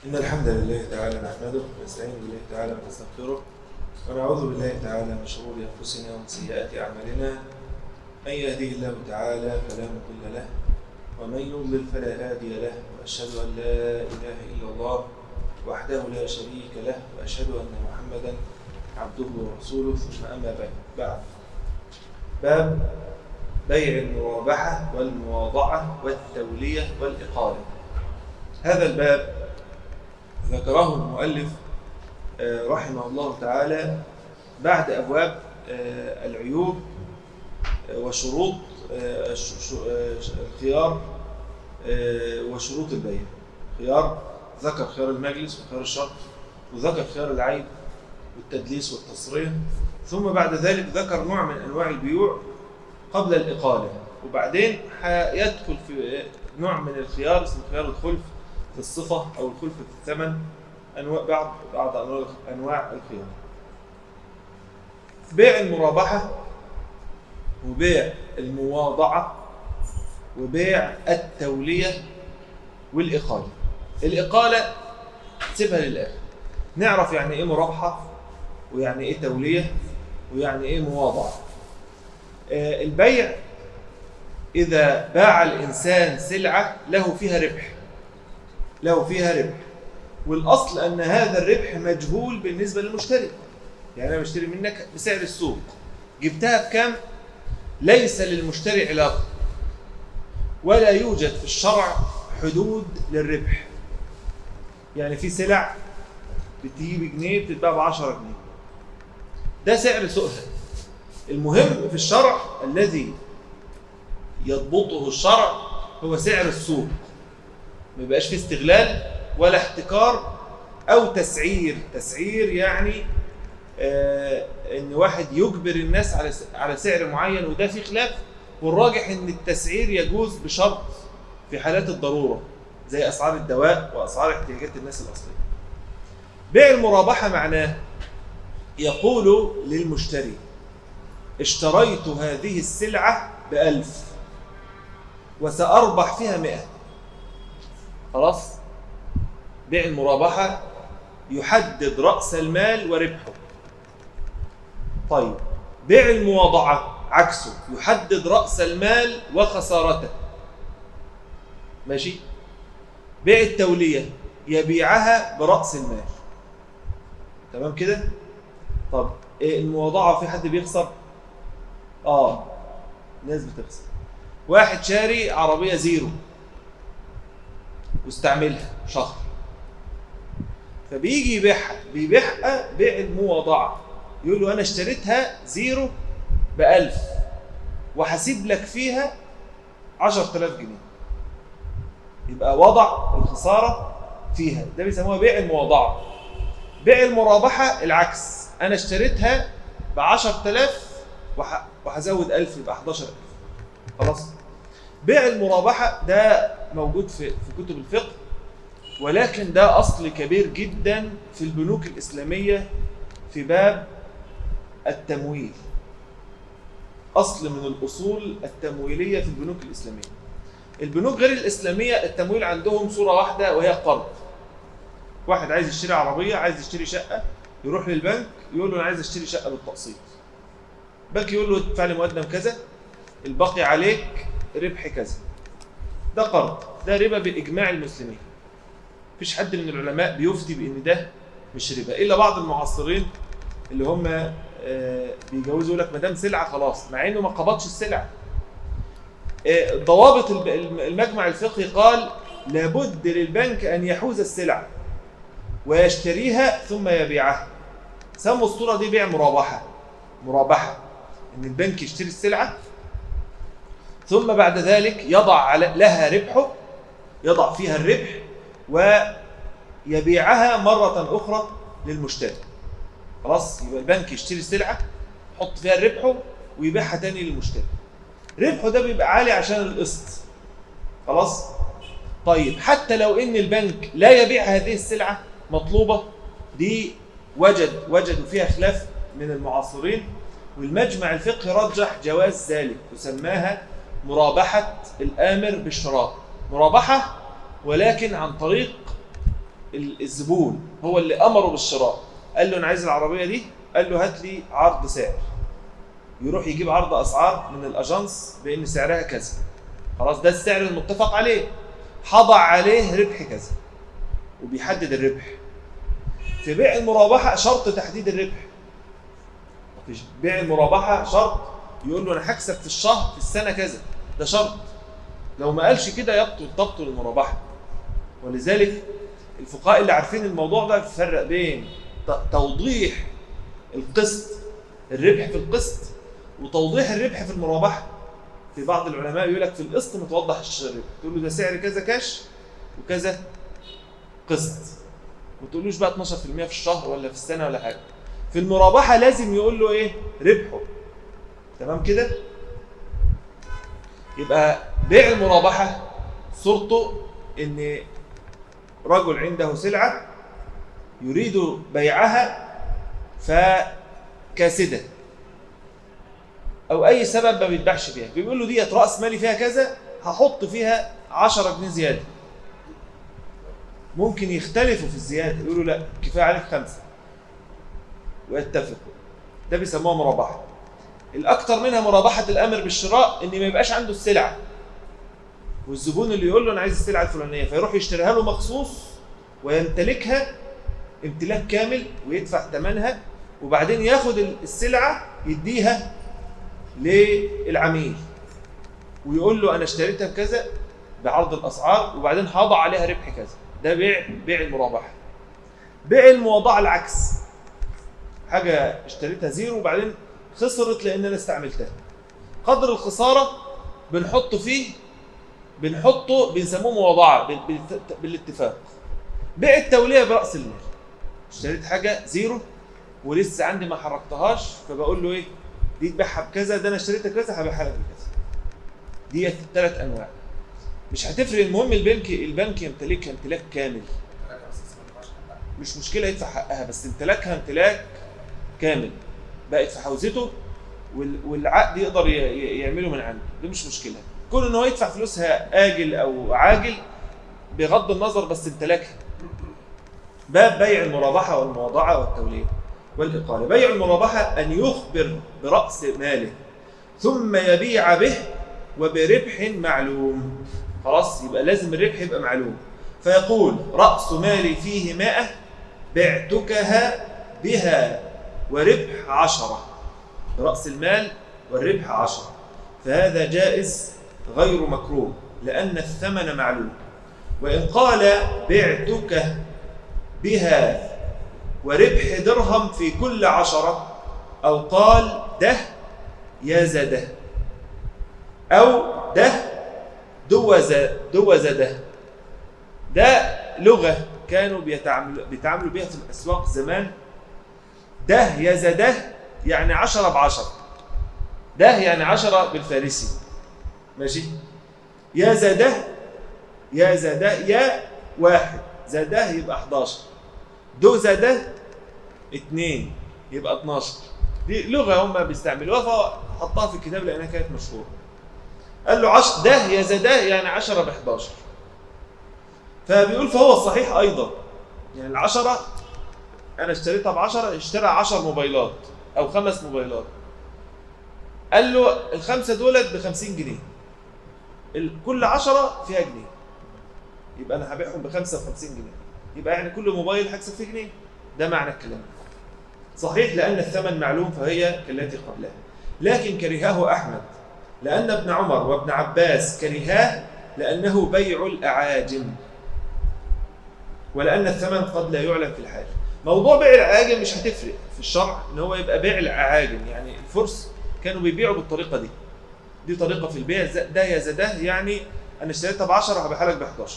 إن الحمد لله تعالى نحمده ونستعين بالله تعالى ونستغفره ونعوذ بالله تعالى من شرور أنفسنا ومن سيئات أعمالنا من يهديه الله تعالى فلا مضل له ومن يضلل فلا هادي له وأشهد أن لا إله إلا الله وحده لا شريك له وأشهد أن محمدا عبده ورسوله ثم أما بعد بعد باب بيع المرابحة والمواضعة والتولية والإقالة هذا الباب ذكره المؤلف آه، رحمه الله تعالى بعد أبواب آه، العيوب آه، وشروط آه، الش- ش- آه، ش- الخيار آه، وشروط البيع خيار ذكر خيار المجلس وخيار الشرط وذكر خيار العيب والتدليس والتصريح ثم بعد ذلك ذكر نوع من أنواع البيوع قبل الإقالة وبعدين هيدخل في نوع من الخيار اسمه خيار الخلف في الصفة أو الخلف في الثمن أنواع بعض بعض أنواع أنواع الخيار بيع المرابحة وبيع المواضعة وبيع التولية والإقالة الإقالة سيبها للآخر نعرف يعني إيه مرابحة ويعني إيه تولية ويعني إيه مواضعة آه، البيع إذا باع الإنسان سلعة له فيها ربح له فيها ربح والأصل أن هذا الربح مجهول بالنسبة للمشتري يعني أنا بشتري منك بسعر السوق جبتها بكام ليس للمشتري علاقة ولا يوجد في الشرع حدود للربح يعني في سلع بتيجي بجنيه بتتباع ب 10 جنيه ده سعر سوقها المهم في الشرع الذي يضبطه الشرع هو سعر السوق ما يبقاش فيه استغلال ولا احتكار او تسعير تسعير يعني آه ان واحد يجبر الناس على س- على سعر معين وده في خلاف والراجح ان التسعير يجوز بشرط في حالات الضروره زي اسعار الدواء واسعار احتياجات الناس الاصليه بيع المرابحه معناه يقول للمشتري اشتريت هذه السلعة بألف وسأربح فيها مئة خلاص بيع المرابحة يحدد رأس المال وربحه طيب بيع المواضعة عكسه يحدد رأس المال وخسارته ماشي بيع التولية يبيعها برأس المال تمام كده طب إيه المواضعة في حد بيخسر اه ناس بتخسر واحد شاري عربية زيرو واستعملها شهر فبيجي يبيعها بيبيعها بيع المواضعة يقول له أنا اشتريتها زيرو بألف وهسيب لك فيها عشر تلاف جنيه يبقى وضع الخسارة فيها ده بيسموها بيع المواضعة بيع المرابحة العكس أنا اشتريتها ب 10000 وح- وهزود 1000 يبقى 11000 خلاص بيع المرابحة ده موجود في في كتب الفقه ولكن ده أصل كبير جدا في البنوك الإسلامية في باب التمويل أصل من الأصول التمويلية في البنوك الإسلامية البنوك غير الإسلامية التمويل عندهم صورة واحدة وهي قرض واحد عايز يشتري عربية عايز يشتري شقة يروح للبنك يقول له أنا عايز أشتري شقة بالتقسيط البنك يقول له ادفع لي مقدم كذا الباقي عليك ربح كذا ده قرض ده ربا بإجماع المسلمين مفيش حد من العلماء بيفتي بأن ده مش ربا إلا بعض المعاصرين اللي هم آه، بيجوزوا لك ما دام سلعة خلاص مع إنه ما قبضش السلعة آه، ضوابط الب- الم- المجمع الفقهي قال لابد للبنك أن يحوز السلعة ويشتريها ثم يبيعها سموا الصورة دي بيع مرابحة مرابحة ان البنك يشتري السلعة ثم بعد ذلك يضع على لها ربحه يضع فيها الربح ويبيعها مرة أخرى للمشتري خلاص يبقى البنك يشتري السلعة يحط فيها ربحه ويبيعها تاني للمشتري ربحه ده بيبقى عالي عشان القسط خلاص طيب حتى لو ان البنك لا يبيع هذه السلعة مطلوبة دي وجد وجدوا فيها خلاف من المعاصرين والمجمع الفقهي رجح جواز ذلك وسماها مرابحة الآمر بالشراء مرابحة ولكن عن طريق ال- الزبون هو اللي امره بالشراء قال له انا عايز العربيه دي قال له هات لي عرض سعر يروح يجيب عرض اسعار من الاجانس بان سعرها كذا خلاص ده السعر المتفق عليه حضع عليه ربح كذا وبيحدد الربح في بيع المرابحه شرط تحديد الربح في بيع المرابحه شرط يقول له انا هكسب في الشهر في السنه كذا ده شرط لو ما قالش كده يبطل تبطل المرابحه ولذلك الفقهاء اللي عارفين الموضوع ده بيفرق بين ت- توضيح القسط الربح في القسط وتوضيح الربح في المرابحه في بعض العلماء يقول لك في القسط متوضح الربح تقول له ده سعر كذا كاش وكذا قسط ما تقولوش بقى 12% في الشهر ولا في السنه ولا حاجه في المرابحه لازم يقول له ايه ربحه تمام كده يبقى بيع المرابحه صورته ان رجل عنده سلعه يريد بيعها فكاسده او اي سبب ما بيتباعش بيها بيقول له ديت راس مالي فيها كذا هحط فيها 10 جنيه زياده ممكن يختلفوا في الزياده يقولوا لا كفايه عليك خمسه ويتفقوا ده بيسموها مرابحه الاكثر منها مرابحه الامر بالشراء ان ما يبقاش عنده السلعه والزبون اللي يقول له انا عايز السلعه الفلانيه فيروح يشتريها له مخصوص ويمتلكها امتلاك كامل ويدفع ثمنها وبعدين ياخد السلعه يديها للعميل ويقول له انا اشتريتها بكذا بعرض الاسعار وبعدين هضع عليها ربح كذا ده بيع بيع المرابحه بيع المواضعه العكس حاجه اشتريتها زيرو وبعدين خسرت لان انا استعملتها قدر الخساره بنحطه فيه بنحطه بنسموه مواضعه بال- بال- بالاتفاق بيع التوليه براس المال اشتريت حاجه زيرو ولسه عندي ما حركتهاش فبقول له ايه دي تبيعها بكذا ده انا اشتريتها كذا هبيعها لك بكذا ديت ثلاث انواع مش هتفرق المهم البنك البنك يمتلكها امتلاك كامل مش مشكله يدفع حقها بس امتلاكها امتلاك كامل بقت في حوزته وال- والعقد يقدر ي- ي- يعمله من عنده دي مش مشكله كون ان هو يدفع فلوسها اجل او عاجل بغض النظر بس امتلاكها باب بيع المرابحه والمواضعه والتوليه والاقاله بيع المرابحه ان يخبر براس ماله ثم يبيع به وبربح معلوم خلاص يبقى لازم الربح يبقى معلوم فيقول رأس مالي فيه مائة بعتكها بها وربح عشرة رأس المال والربح عشرة فهذا جائز غير مكروه لأن الثمن معلوم وإن قال بعتك بها وربح درهم في كل عشرة أو قال ده يا زده أو ده دوز دوز ده ده لغة كانوا بيتعاملوا بيتعاملوا بيها في الأسواق زمان ده يا زده يعني عشرة بعشرة ده يعني عشرة بالفارسي ماشي يا زده يا زده يا واحد زده يبقى 11 دو زده اتنين يبقى 12 دي لغة هم بيستعملوها فحطها في الكتاب لأنها كانت مشهورة قال له عش ده يا زده يعني 10 ب 11 فبيقول فهو الصحيح ايضا يعني العشرة انا اشتريتها ب 10 اشترى 10 موبايلات او خمس موبايلات قال له الخمسه دولت ب 50 جنيه ال- كل 10 فيها جنيه يبقى انا هبيعهم ب 55 جنيه يبقى يعني كل موبايل هكسب فيه جنيه ده معنى الكلام صحيح لان الثمن معلوم فهي كالتي قبلها لكن كرهه احمد لأن ابن عمر وابن عباس كرهاه لأنه بيع الأعاجم ولأن الثمن قد لا يعلم في الحال موضوع بيع الأعاجم مش هتفرق في الشرع إن هو يبقى بيع الأعاجم يعني الفرس كانوا بيبيعوا بالطريقة دي دي طريقة في البيع ز- ده يا زده يعني أنا اشتريتها ب 10 هبيعها لك ب 11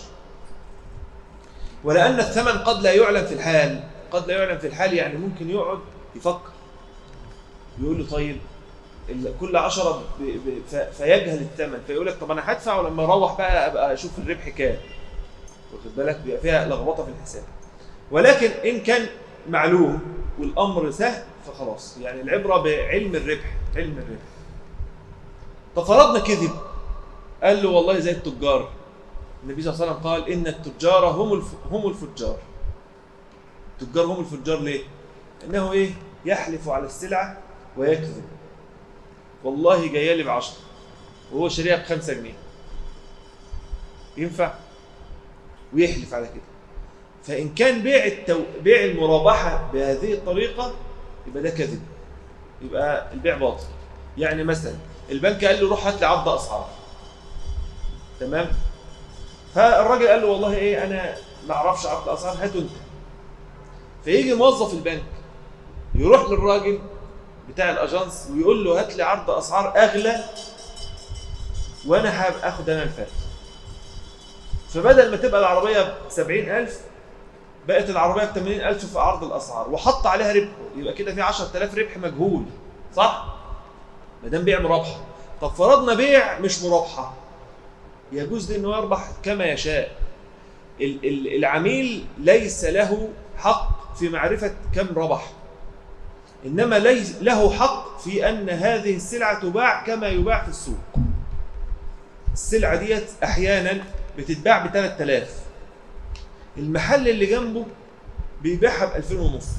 ولأن الثمن قد لا يعلم في الحال قد لا يعلم في الحال يعني ممكن يقعد يفكر يقول له طيب ال- كل عشرة ب... ب... ف... فيجهل الثمن فيقول لك طب انا هدفع ولما اروح بقى ابقى اشوف الربح كام واخد بالك بيبقى فيها لخبطه في الحساب ولكن ان كان معلوم والامر سهل فخلاص يعني العبره بعلم الربح علم الربح طب فرضنا كذب قال له والله زي التجار النبي صلى الله عليه وسلم قال ان التجار هم الف... هم الفجار التجار هم الفجار ليه؟ انه ايه؟ يحلف على السلعه ويكذب والله جايه لي ب 10 وهو شاريها ب 5 جنيه ينفع؟ ويحلف على كده فان كان بيع التو... بيع المرابحه بهذه الطريقه يبقى ده كذب يبقى البيع باطل يعني مثلا البنك قال له روح هات لي عرض اسعار تمام فالراجل قال له والله ايه انا ما اعرفش عرض اسعار هاته انت فيجي موظف البنك يروح للراجل بتاع الاجانس ويقول له هات لي عرض اسعار اغلى وانا هاخد انا الفرق فبدل ما تبقى العربيه ب 70000 بقت العربيه ب 80000 في عرض الاسعار وحط عليها ربح يبقى كده في 10000 ربح مجهول صح؟ ما دام بيع مرابحه طب فرضنا بيع مش مرابحه يجوز له انه يربح كما يشاء ال- ال- العميل ليس له حق في معرفه كم ربح انما ليس له حق في ان هذه السلعه تباع كما يباع في السوق السلعه ديت احيانا بتتباع ب 3000 المحل اللي جنبه بيبيعها ب 2000 ونص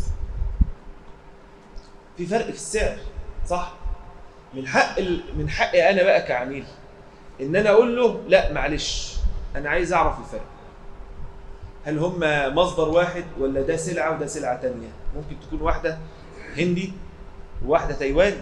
في فرق في السعر صح من حق ال... من حقي انا بقى كعميل ان انا اقول له لا معلش انا عايز اعرف الفرق هل هم مصدر واحد ولا ده سلعه وده سلعه تانية ممكن تكون واحده هندي وواحده تايواني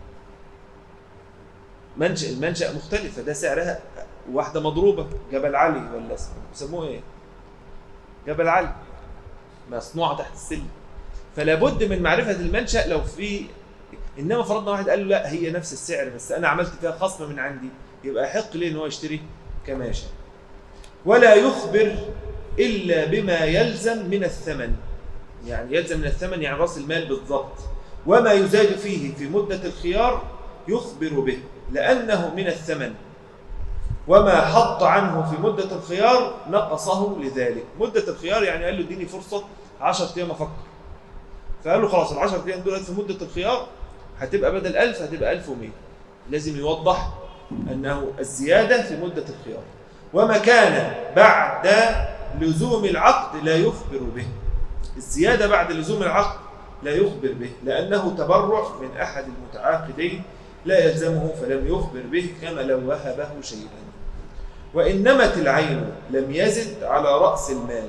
منشأ المنشأ مختلفة ده سعرها واحدة مضروبة جبل علي ولا اسمه بيسموه ايه؟ جبل علي مصنوعة تحت السلم فلا بد من معرفة المنشأ لو في انما فرضنا واحد قال له لا هي نفس السعر بس انا عملت فيها خصم من عندي يبقى يحق ليه ان هو يشتري كما يشاء ولا يخبر الا بما يلزم من الثمن يعني يلزم من الثمن يعني راس المال بالضبط وما يزاد فيه في مدة الخيار يخبر به لأنه من الثمن وما حط عنه في مدة الخيار نقصه لذلك مدة الخيار يعني قال له اديني فرصة 10 أيام أفكر فقال له خلاص ال 10 أيام دول في مدة الخيار هتبقى بدل 1000 هتبقى 1100 لازم يوضح أنه الزيادة في مدة الخيار وما كان بعد لزوم العقد لا يخبر به الزيادة بعد لزوم العقد لا يخبر به لأنه تبرع من أحد المتعاقدين لا يلزمه فلم يخبر به كما لو وهبه شيئا وإن نمت العين لم يزد على رأس المال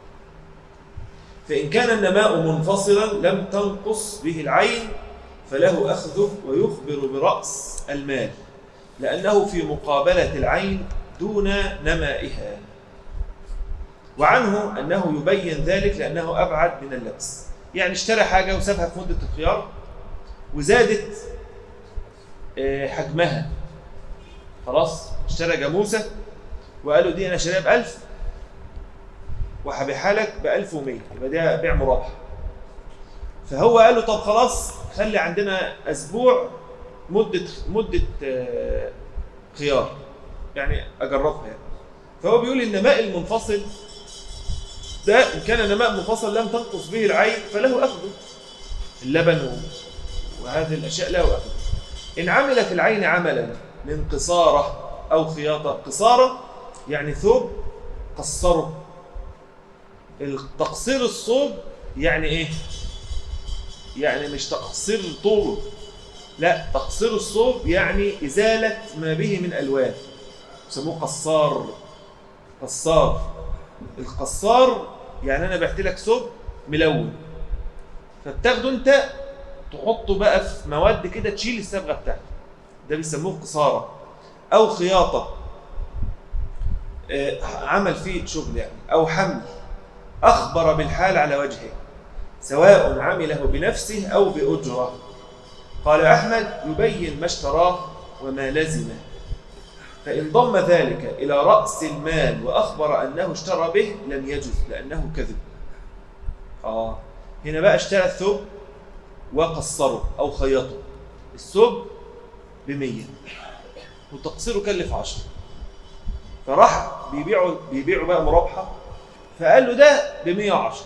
فإن كان النماء منفصلا لم تنقص به العين فله أخذه ويخبر برأس المال لأنه في مقابلة العين دون نمائها وعنه أنه يبين ذلك لأنه أبعد من اللبس يعني اشترى حاجة وسابها في مدة الخيار وزادت آه، حجمها خلاص اشترى جاموسة وقالوا دي أنا شاريها ب 1000 وهبيعها لك ب 1100 يبقى ده بيع مرابح فهو قال له طب خلاص خلي عندنا أسبوع مدة مدة آه، خيار يعني أجربها يعني فهو بيقول النماء المنفصل ده إن كان نماء منفصل لم تنقص به العين فله أخذه اللبن و- وهذه الأشياء له أخذه إن عمل في العين عملا من قصارة أو خياطة قصارة يعني ثوب قصره التقصير الصوب يعني إيه؟ يعني مش تقصير طوله لا تقصير الصوب يعني إزالة ما به من ألوان يسموه قصار قصار القصار يعني انا بعت لك ثوب ملون فبتاخده انت تحطه بقى في مواد كده تشيل الصبغه بتاعته ده بيسموه قصاره او خياطه آه، عمل فيه شغل يعني او حمل اخبر بالحال على وجهه سواء عمله بنفسه او باجره قال احمد يبين ما اشتراه وما لزمه فإن ضم ذلك إلى رأس المال وأخبر أنه اشترى به لم يجز لأنه كذب آه هنا بقى اشترى الثوب وقصره أو خيطه الثوب بمية وتقصيره كلف عشرة فراح بيبيعوا بيبيعوا بقى مرابحة فقال له ده ب 110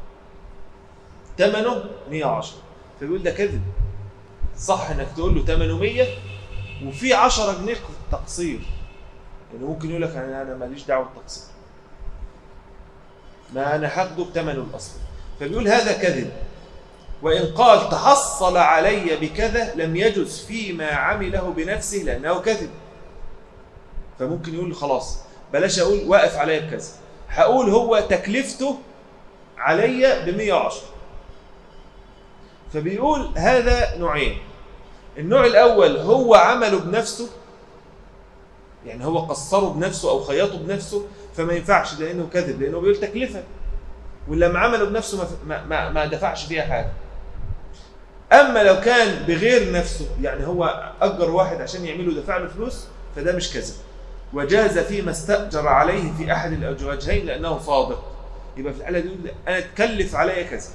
ثمنه 110 فبيقول ده كذب صح انك تقول له ثمنه 100 وفي 10 جنيه تقصير يعني ممكن يقول لك انا انا ماليش دعوه بالتقصير ما انا هاخده بثمنه الاصلي فبيقول هذا كذب وإن قال تحصل علي بكذا لم يجز فيما عمله بنفسه لأنه كذب فممكن يقول خلاص بلاش أقول واقف علي بكذا هقول هو تكلفته علي ب 110 فبيقول هذا نوعين النوع الأول هو عمله بنفسه يعني هو قصره بنفسه أو خيطه بنفسه فما ينفعش لأنه كذب لأنه بيقول تكلفة ولما عمله بنفسه ما, ما, ما دفعش فيها حاجة أما لو كان بغير نفسه يعني هو أجر واحد عشان يعمله دفع له فلوس فده مش كذب وجاز فيما استأجر عليه في أحد الوجهين لأنه صادق يبقى في الحالة دي يقول أنا تكلف علي كذا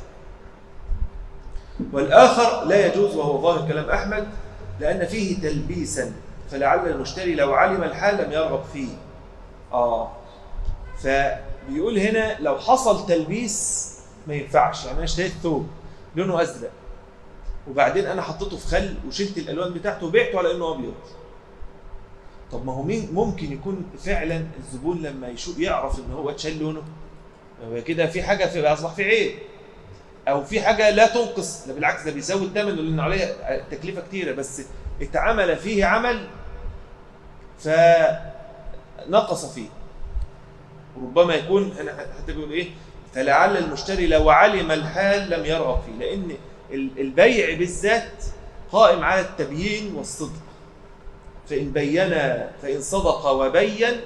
والآخر لا يجوز وهو ظاهر كلام أحمد لأن فيه تلبيسا فلعل المشتري لو علم الحال لم يرغب فيه آه فبيقول هنا لو حصل تلبيس ما ينفعش يعني أنا اشتريت ثوب لونه أزرق وبعدين أنا حطيته في خل وشلت الألوان بتاعته وبعته على إنه أبيض طب ما هو مين ممكن يكون فعلا الزبون لما يشوف يعرف ان هو اتشال لونه هو كده في حاجه في اصبح في عيب او في حاجه لا تنقص ده بالعكس ده بيساوي الثمن لان عليه تكلفه كتيره بس اتعمل فيه عمل فنقص فيه ربما يكون انا حتى بيقول ايه فلعل المشتري لو علم الحال لم يرغب فيه لان البيع بالذات قائم على التبيين والصدق فإن بين فإن صدق وبين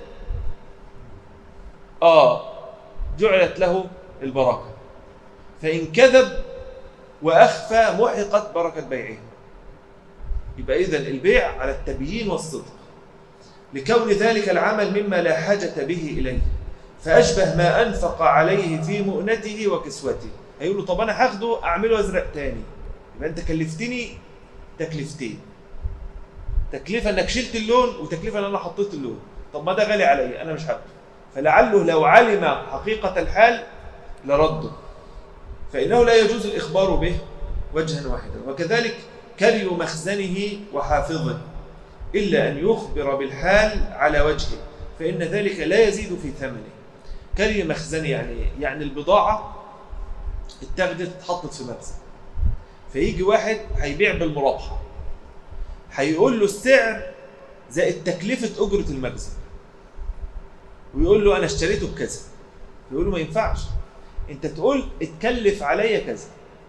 آه جعلت له البركة فإن كذب وأخفى محقت بركة بيعه يبقى إذن البيع على التبيين والصدق لكون ذلك العمل مما لا حاجة به إليه فأشبه ما أنفق عليه في مؤنته وكسوته هيقول له طب أنا هاخده أعمله أزرق تاني يبقى أنت كلفتني تكلفتين تكلفة انك شلت اللون وتكلفة ان انا حطيت اللون طب ما ده غالي علي انا مش هاخده فلعله لو علم حقيقة الحال لرده فإنه لا يجوز الإخبار به وجها واحدا وكذلك كري مخزنه وحافظه إلا أن يخبر بالحال على وجهه فإن ذلك لا يزيد في ثمنه كري مخزنه يعني يعني البضاعة اتاخدت اتحطت في مخزن فيجي واحد هيبيع بالمرابحه هيقول له السعر زائد تكلفة أجرة المخزن ويقول له أنا اشتريته بكذا يقول له ما ينفعش أنت تقول اتكلف عليا كذا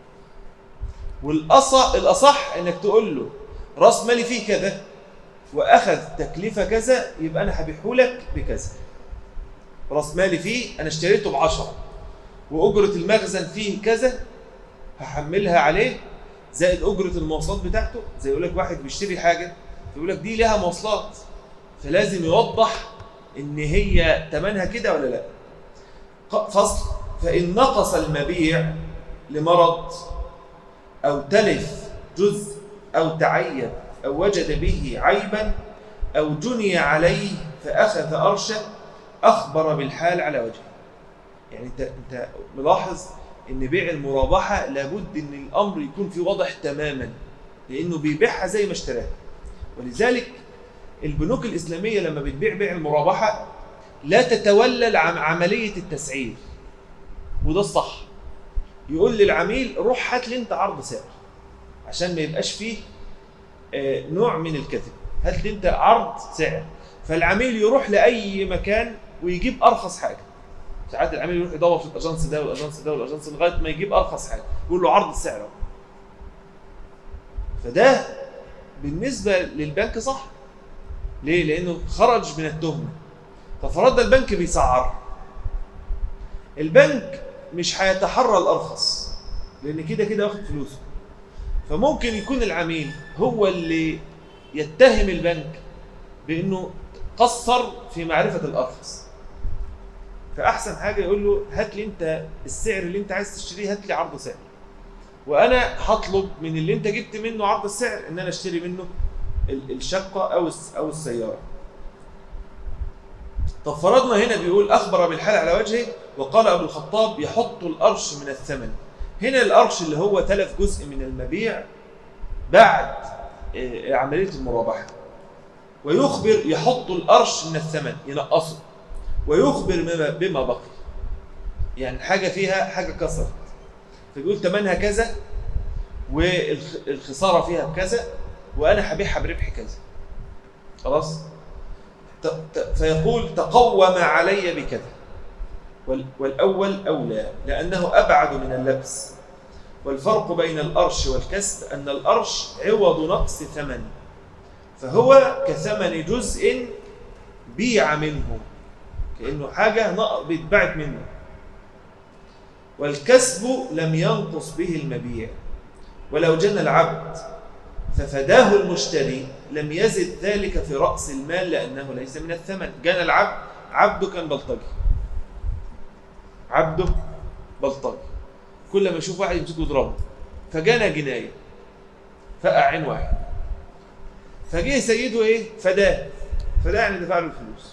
والأصح الأصح إنك تقول له راس مالي فيه كذا وأخذ تكلفة كذا يبقى أنا هبيعه لك بكذا راس مالي فيه أنا اشتريته بعشرة وأجرة المخزن فيه كذا هحملها عليه زائد اجره المواصلات بتاعته زي يقول لك واحد بيشتري حاجه يقول لك دي لها مواصلات فلازم يوضح ان هي ثمنها كده ولا لا فصل فان نقص المبيع لمرض او تلف جزء او تعيب او وجد به عيبا او جني عليه فاخذ ارشه اخبر بالحال على وجهه يعني انت انت ملاحظ ان بيع المرابحه لابد ان الامر يكون في واضح تماما لانه بيبيعها زي ما اشتراها ولذلك البنوك الاسلاميه لما بتبيع بيع المرابحه لا تتولى عمليه التسعير وده الصح يقول للعميل روح هات لي انت عرض سعر عشان ما يبقاش فيه نوع من الكذب هات لي انت عرض سعر فالعميل يروح لاي مكان ويجيب ارخص حاجه ساعات العميل يروح يدور في الاجنس ده والاجنس ده والاجنس لغايه ما يجيب ارخص حاجه يقول له عرض السعر فده بالنسبه للبنك صح ليه لانه خرج من التهمه ففرض البنك بيسعر البنك مش هيتحرى الارخص لان كده كده واخد فلوسه فممكن يكون العميل هو اللي يتهم البنك بانه قصر في معرفه الارخص فاحسن حاجه يقول له هات لي انت السعر اللي انت عايز تشتريه هات لي عرض سعر وانا هطلب من اللي انت جبت منه عرض السعر ان انا اشتري منه الشقه او او السياره طب فرضنا هنا بيقول اخبر بالحال على وجهه وقال ابو الخطاب يحط الارش من الثمن هنا الارش اللي هو تلف جزء من المبيع بعد عمليه المرابحه ويخبر يحط الارش من الثمن ينقصه ويخبر بما بقي يعني حاجه فيها حاجه كسرت فبيقول ثمنها كذا والخساره فيها بكذا وانا هبيعها بربح كذا خلاص ت- ت- فيقول تقوم علي بكذا وال- والاول اولى لانه ابعد من اللبس والفرق بين الارش والكسب ان الارش عوض نقص ثمن فهو كثمن جزء بيع منه كانه حاجه نق- بيتباعت منه والكسب لم ينقص به المبيع ولو جنى العبد ففداه المشتري لم يزد ذلك في رأس المال لأنه ليس من الثمن جنى العبد عبده كان بلطجي عبده بلطجي كل ما يشوف واحد يمسكه يضربه فجنى جناية فقع عين واحد فجه سيده ايه فداه فداه يعني دفع له الفلوس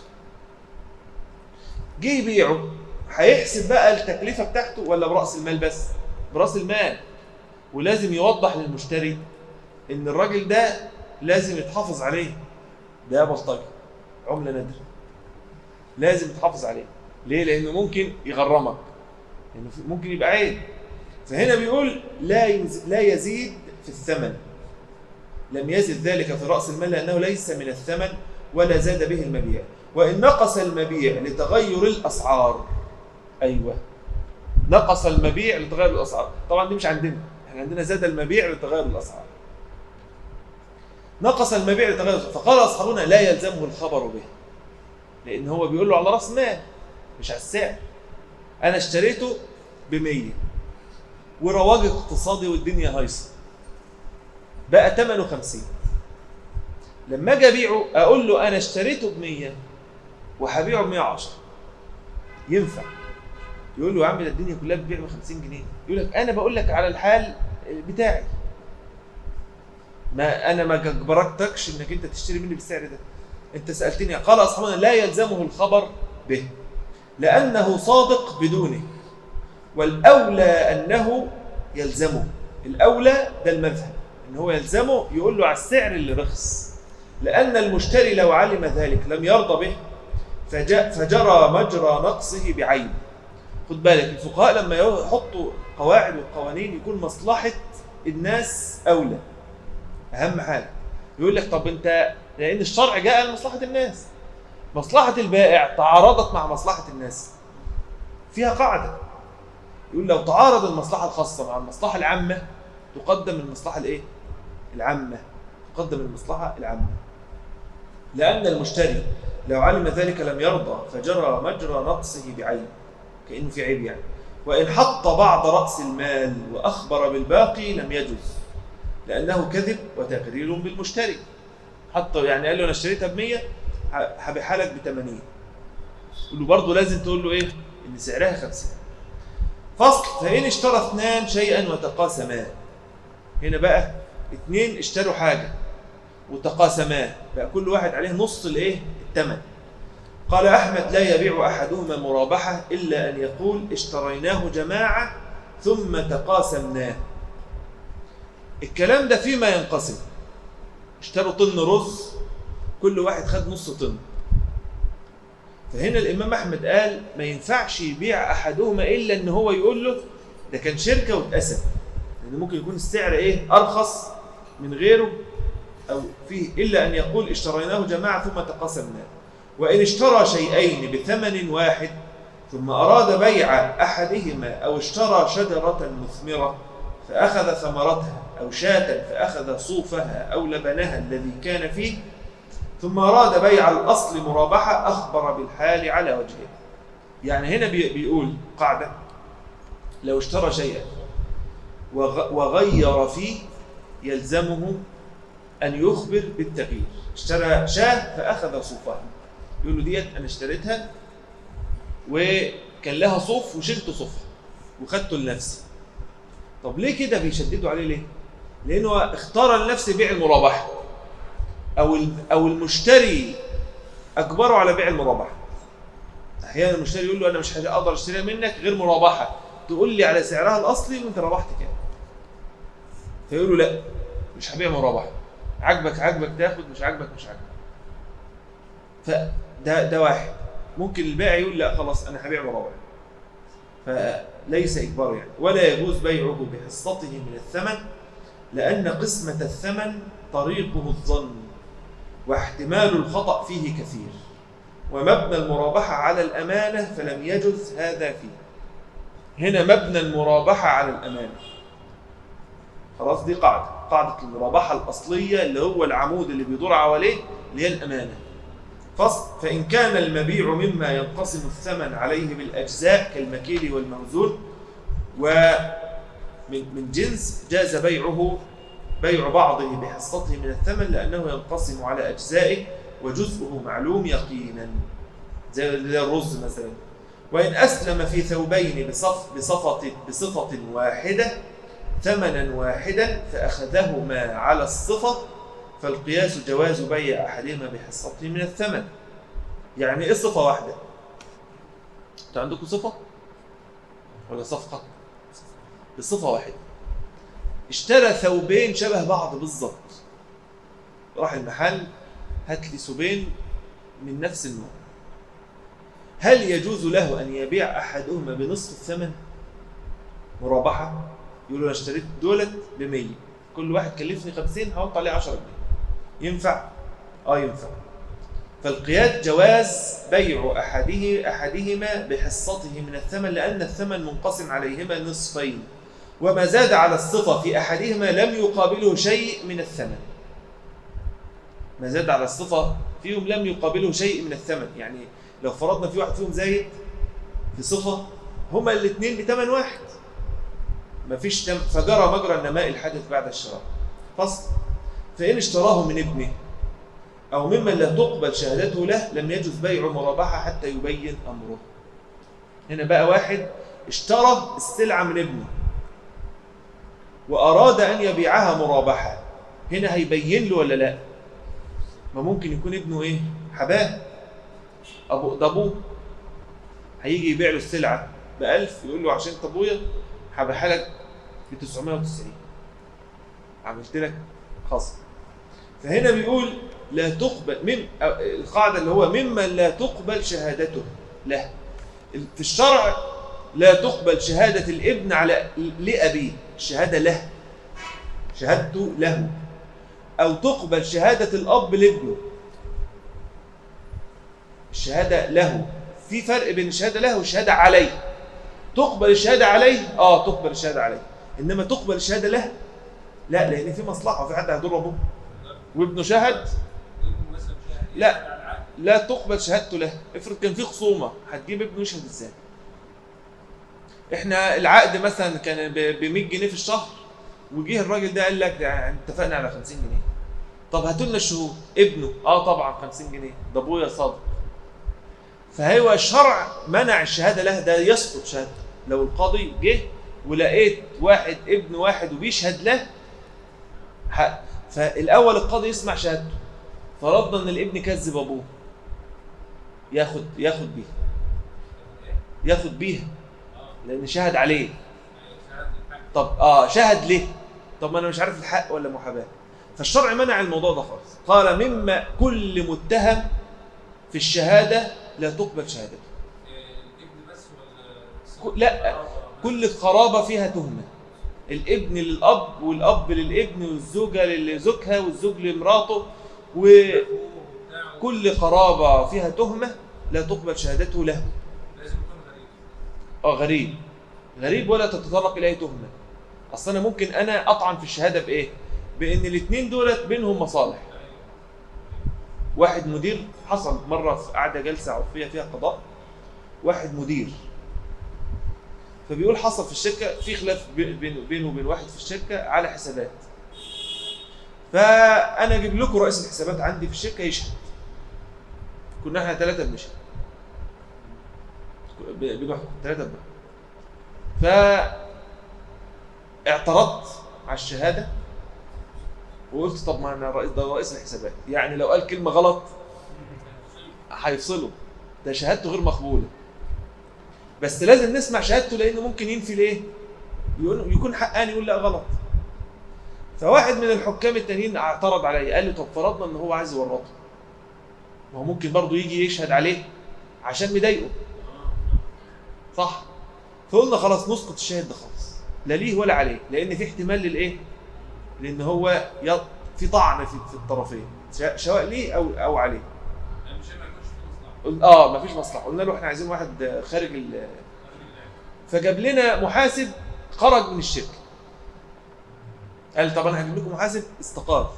جه يبيعه هيحسب بقى التكلفة بتاعته ولا برأس المال بس برأس المال ولازم يوضح للمشتري ان الراجل ده لازم يتحافظ عليه ده بلطجي عمله نادره لازم يتحافظ عليه ليه لانه ممكن يغرمك لانه في- ممكن يبقى عيب فهنا بيقول لا يز- لا يزيد في الثمن لم يزد ذلك في راس المال لانه ليس من الثمن ولا زاد به المبيع وان نقص المبيع لتغير الاسعار ايوه نقص المبيع لتغير الاسعار طبعا دي مش عندنا احنا عندنا زاد المبيع لتغير الاسعار نقص المبيع لتغير الاسعار فقال اصحابنا لا يلزمه الخبر به لان هو بيقول له على راس مال مش على السعر انا اشتريته ب 100 ورواج اقتصادي والدنيا هايصه بقى ثمنه 50 لما اجي ابيعه اقول له انا اشتريته ب 100 وهبيعه ب 110 ينفع يقول له يا عم ده الدنيا كلها بتبيع ب 50 جنيه يقول لك انا بقول لك على الحال بتاعي ما انا ما جبرتكش انك انت تشتري مني بالسعر ده انت سالتني قال اصحابنا لا يلزمه الخبر به لانه صادق بدونه والاولى انه يلزمه الاولى ده المذهب ان هو يلزمه يقول له على السعر اللي رخص لان المشتري لو علم ذلك لم يرضى به فجاء فجرى مجرى نقصه بعيب خد بالك الفقهاء لما يحطوا قواعد وقوانين يكون مصلحة الناس أولى أهم حاجة يقول لك طب أنت لأن الشرع جاء لمصلحة الناس مصلحة البائع تعارضت مع مصلحة الناس فيها قاعدة يقول لو تعارض المصلحة الخاصة مع المصلحة العامة تقدم المصلحة الإيه؟ العامة تقدم المصلحة العامة لأن المشتري لو علم ذلك لم يرضى فجرى مجرى نقصه بعين كأنه في عيب يعني وإن حط بعض رأس المال وأخبر بالباقي لم يجوز لأنه كذب وتقرير بالمشتري حتى يعني قال له أنا اشتريتها ب 100 هبيعها لك ب 80 قول له برضه لازم تقول له إيه؟ إن سعرها 50 فصل فإن اشترى اثنان شيئا وتقاسما هنا بقى اثنين اشتروا حاجة وتقاسما بقى كل واحد عليه نص الايه الثمن قال احمد لا يبيع احدهما مرابحه الا ان يقول اشتريناه جماعه ثم تقاسمناه الكلام ده فيما ينقسم اشتروا طن رز كل واحد خد نص طن فهنا الامام احمد قال ما ينفعش يبيع احدهما الا ان هو يقول له ده كان شركه واتقسم لان ممكن يكون السعر ايه ارخص من غيره أو فيه إلا أن يقول اشتريناه جماعة ثم تقاسمناه وإن اشترى شيئين بثمن واحد ثم أراد بيع أحدهما أو اشترى شجرة مثمرة فأخذ ثمرتها أو شاة فأخذ صوفها أو لبنها الذي كان فيه ثم أراد بيع الأصل مرابحة أخبر بالحال على وجهه يعني هنا بي- بيقول قاعدة لو اشترى شيئا وغ- وغير فيه يلزمه أن يخبر بالتغيير اشترى شاه فأخذ صوفها يقول له ديت أنا اشتريتها وكان لها صوف وشلت صوفها وخدته لنفسي طب ليه كده بيشددوا عليه ليه؟ لأنه اختار لنفسه بيع المرابحة أو ال- أو المشتري أجبره على بيع المرابحة أحيانا المشتري يقول له أنا مش هقدر أشتريها منك غير مرابحة تقول لي على سعرها الأصلي وأنت ربحت كام فيقول له لا مش هبيع مرابحة عاجبك عاجبك تاخد مش عاجبك مش عاجبك فده ده واحد ممكن البائع يقول لا خلاص انا هبيع مرابح ليس إجبار يعني ولا يجوز بيعه بحصته من الثمن لأن قسمة الثمن طريقه الظن واحتمال الخطأ فيه كثير ومبنى المرابحة على الأمانة فلم يجز هذا فيه هنا مبنى المرابحة على الأمانة خلاص دي قاعدة قاعدة المرابحة الأصلية اللي هو العمود اللي بيدور حواليه اللي هي الأمانة فصل فإن كان المبيع مما ينقسم الثمن عليه بالأجزاء كالمكيل والموزون ومن من جنس جاز بيعه بيع بعضه بحصته من الثمن لأنه ينقسم على أجزائه وجزءه معلوم يقينا زي زي الرز مثلا وإن أسلم في ثوبين بصف بصفة بصفة واحدة ثمنا واحدا فأخذهما على الصفة فالقياس جواز بيع أحدهما بحصته من الثمن يعني إيه صفة واحدة؟ أنتوا عندكم صفة؟ ولا صفقة؟ بصفة واحدة اشترى ثوبين شبه بعض بالظبط راح المحل هات لي ثوبين من نفس النوع هل يجوز له أن يبيع أحدهما بنصف الثمن مرابحة يقول له أنا اشتريت دولت ب 100 كل واحد كلفني 50 هحط عليه 10 جنيه ينفع؟ اه ينفع فالقياد جواز بيع أحده أحدهما بحصته من الثمن لأن الثمن منقسم عليهما نصفين وما زاد على الصفة في أحدهما لم يقابله شيء من الثمن ما زاد على الصفة فيهم لم يقابله شيء من الثمن يعني لو فرضنا في واحد فيهم زايد في صفة هما الاثنين بثمن واحد ما فيش تم فجرى مجرى النماء الحادث بعد الشراء فصل فإن اشتراه من ابنه أو ممن لا تقبل شهادته له لم يجوز بيع مرابحة حتى يبين أمره هنا بقى واحد اشترى السلعة من ابنه وأراد أن يبيعها مرابحة هنا هيبين له ولا لا ما ممكن يكون ابنه ايه حباه ابو ده ابوه هيجي يبيع له السلعه ب 1000 يقول له عشان انت ابويا هبيعها لك ب 990 عملت لك خصم فهنا بيقول لا تقبل من القاعده اللي هو ممن لا تقبل شهادته له في الشرع لا تقبل شهاده الابن على لابيه الشهاده له شهادته له أو تقبل شهادة الأب لابنه الشهادة له في فرق بين الشهادة له والشهادة عليه تقبل الشهادة عليه آه تقبل الشهادة عليه إنما تقبل الشهادة له لا لأن في مصلحة في حد هيضر أبوه وابنه شهد لا لا تقبل شهادته له افرض كان في خصومة هتجيب ابنه يشهد ازاي احنا العقد مثلا كان ب 100 جنيه في الشهر وجه الراجل ده قال لك ده اتفقنا على 50 جنيه طب هاتوا لنا الشهود ابنه اه طبعا 50 جنيه ده ابويا صادق فهو الشرع منع الشهاده له ده يسقط شهادته لو القاضي جه ولقيت واحد ابن واحد وبيشهد له حق. فالاول القاضي يسمع شهادته فرضنا ان الابن كذب ابوه ياخد ياخد بيها ياخد بيها لان شهد عليه طب اه شهد ليه طب ما انا مش عارف الحق ولا محاباه فالشرع منع الموضوع ده خالص قال مما كل متهم في الشهاده لا تقبل شهادته الابن بس ك- لا كل قرابه فيها تهمه الابن للاب والاب للابن والزوجه لزوجها والزوج لمراته وكل قرابه فيها تهمه لا تقبل شهادته له لازم يكون غريب اه غريب غريب ولا تتطرق اليه تهمه اصل انا ممكن انا اطعن في الشهاده بايه بان الاثنين دولت بينهم مصالح واحد مدير حصل مره في قعده جلسه عرفيه فيها قضاء واحد مدير فبيقول حصل في الشركه في خلاف بين- بين- بينه وبين واحد في الشركه على حسابات فانا اجيب لكم رئيس الحسابات عندي في الشركه يشهد كنا احنا ثلاثه بنشهد ب- بنحكم ثلاثه بنحكم ف اعترضت على الشهاده وقلت طب ما انا رئيس ده رئيس الحسابات يعني لو قال كلمه غلط هيفصله ده شهادته غير مقبوله بس لازم نسمع شهادته لانه ممكن ينفي ليه يقول يكون حقاني يقول لا غلط فواحد من الحكام التانيين اعترض عليا قال لي طب فرضنا ان هو عايز يورطه ما هو ممكن برضه يجي يشهد عليه عشان مضايقه صح فقلنا خلاص نسقط الشاهد ده خالص لا ليه ولا عليه لان في احتمال للايه لان هو ي- في طعن في, في الطرفين سواء- سواء ليه او او عليه يعني مش ما يكونش في مصلحه قل- اه مفيش مصلحه قلنا له احنا عايزين واحد خارج ال- فجاب لنا محاسب خرج من الشركه قال طب انا هجيب لكم محاسب استقال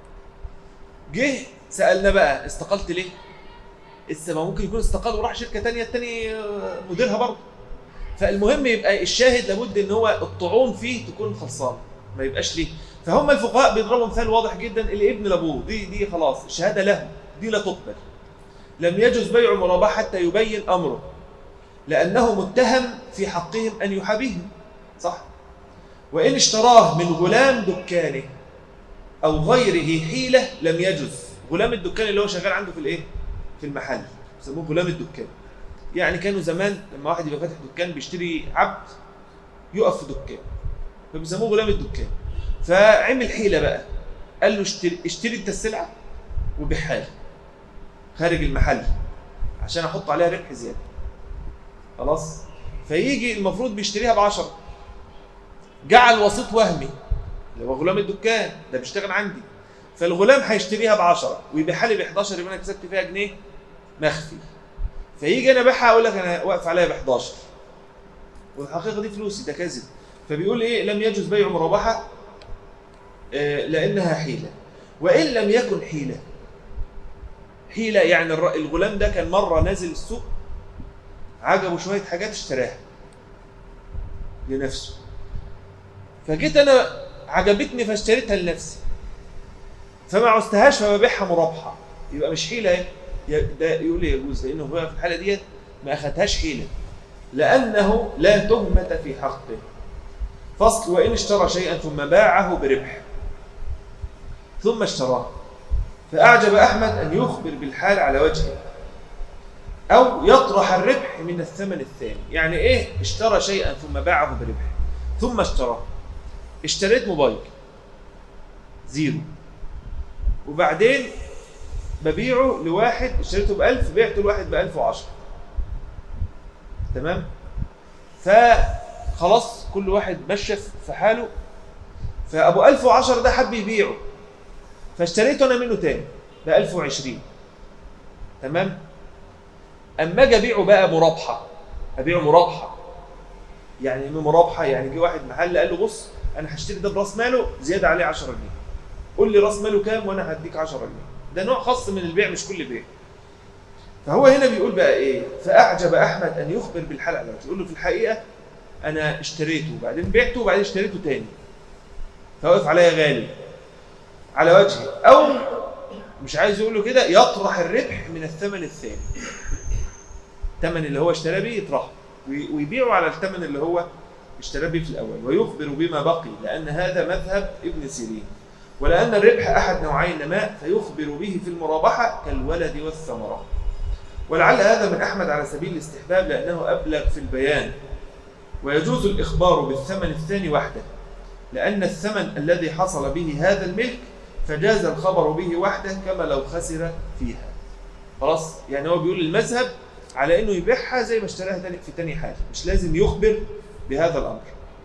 جه سالنا بقى استقلت ليه لسه ما ممكن يكون استقال وراح شركه تانية التاني آه، مديرها برضه فالمهم يبقى الشاهد لابد ان هو الطعون فيه تكون خلصانه ما يبقاش ليه فهم الفقهاء بيضربوا مثال واضح جدا الابن لابوه دي دي خلاص الشهاده له دي لا تقبل لم يجوز بيع مرابحه حتى يبين امره لانه متهم في حقهم ان يحابيهم صح وان اشتراه من غلام دكانه او غيره حيله لم يجوز غلام الدكان اللي هو شغال عنده في الايه في المحل بيسموه غلام الدكان يعني كانوا زمان لما واحد يبقى فاتح دكان بيشتري عبد يقف في دكان فبيسموه غلام الدكان فعمل حيله بقى قال له اشتري اشتري انت السلعه وبيعها لي خارج المحل عشان احط عليها ربح زياده خلاص فيجي المفروض بيشتريها ب 10 جعل وسيط وهمي اللي هو غلام الدكان ده بيشتغل عندي فالغلام هيشتريها ب 10 ويبيعها لي ب 11 يبقى انا كسبت فيها جنيه مخفي فيجي انا ابيعها اقول لك انا واقف عليها ب 11 والحقيقه دي فلوسي ده كذب فبيقول ايه لم يجوز بيع مرابحه آه، لانها حيله وان لم يكن حيله حيله يعني الر- الغلام ده كان مره نازل السوق عجبه شويه حاجات اشتراها لنفسه فجيت انا عجبتني فاشتريتها لنفسي فما عوزتهاش فببيعها مرابحه يبقى مش حيله ايه ي- ده يقول لي يجوز لانه هو في الحاله ديت ما اخذهاش حيله لانه لا تهمه في حقه فصل وان اشترى شيئا ثم باعه بربح ثم اشتراه فاعجب احمد ان يخبر بالحال على وجهه او يطرح الربح من الثمن الثاني يعني ايه اشترى شيئا ثم باعه بربح ثم اشتراه اشتريت موبايل زيرو وبعدين ببيعه لواحد اشتريته ب 1000 بعته لواحد ب 1010 تمام فخلاص كل واحد مشى في حاله فابو 1010 ده حب يبيعه فاشتريته انا منه تاني ب 1020 تمام اما اجي ابيعه بقى مرابحه ابيعه مرابحه يعني ايه مرابحه يعني جه واحد محل قال له بص انا هشتري ده براس ماله زياده عليه 10 جنيه قول لي راس ماله كام وانا هديك 10 جنيه ده نوع خاص من البيع مش كل بيع فهو هنا بيقول بقى ايه فاعجب احمد ان يخبر بالحال على وجهه يقول له في الحقيقه انا اشتريته وبعدين بعته وبعدين اشتريته تاني فوقف عليا غالي على وجهي او مش عايز يقول له كده يطرح الربح من الثمن الثاني الثمن اللي هو اشترى بيه يطرحه وي- ويبيعه على الثمن اللي هو اشترى بيه في الاول ويخبر بما بقي لان هذا مذهب ابن سيرين ولان الربح احد نوعي النماء فيخبر به في المرابحه كالولد والثمره ولعل هذا من احمد على سبيل الاستحباب لانه ابلغ في البيان ويجوز الاخبار بالثمن الثاني وحده لان الثمن الذي حصل به هذا الملك فجاز الخبر به وحده كما لو خسر فيها خلاص يعني هو بيقول المذهب على انه يبيعها زي ما اشتراها تاني في تاني حال مش لازم يخبر بهذا الامر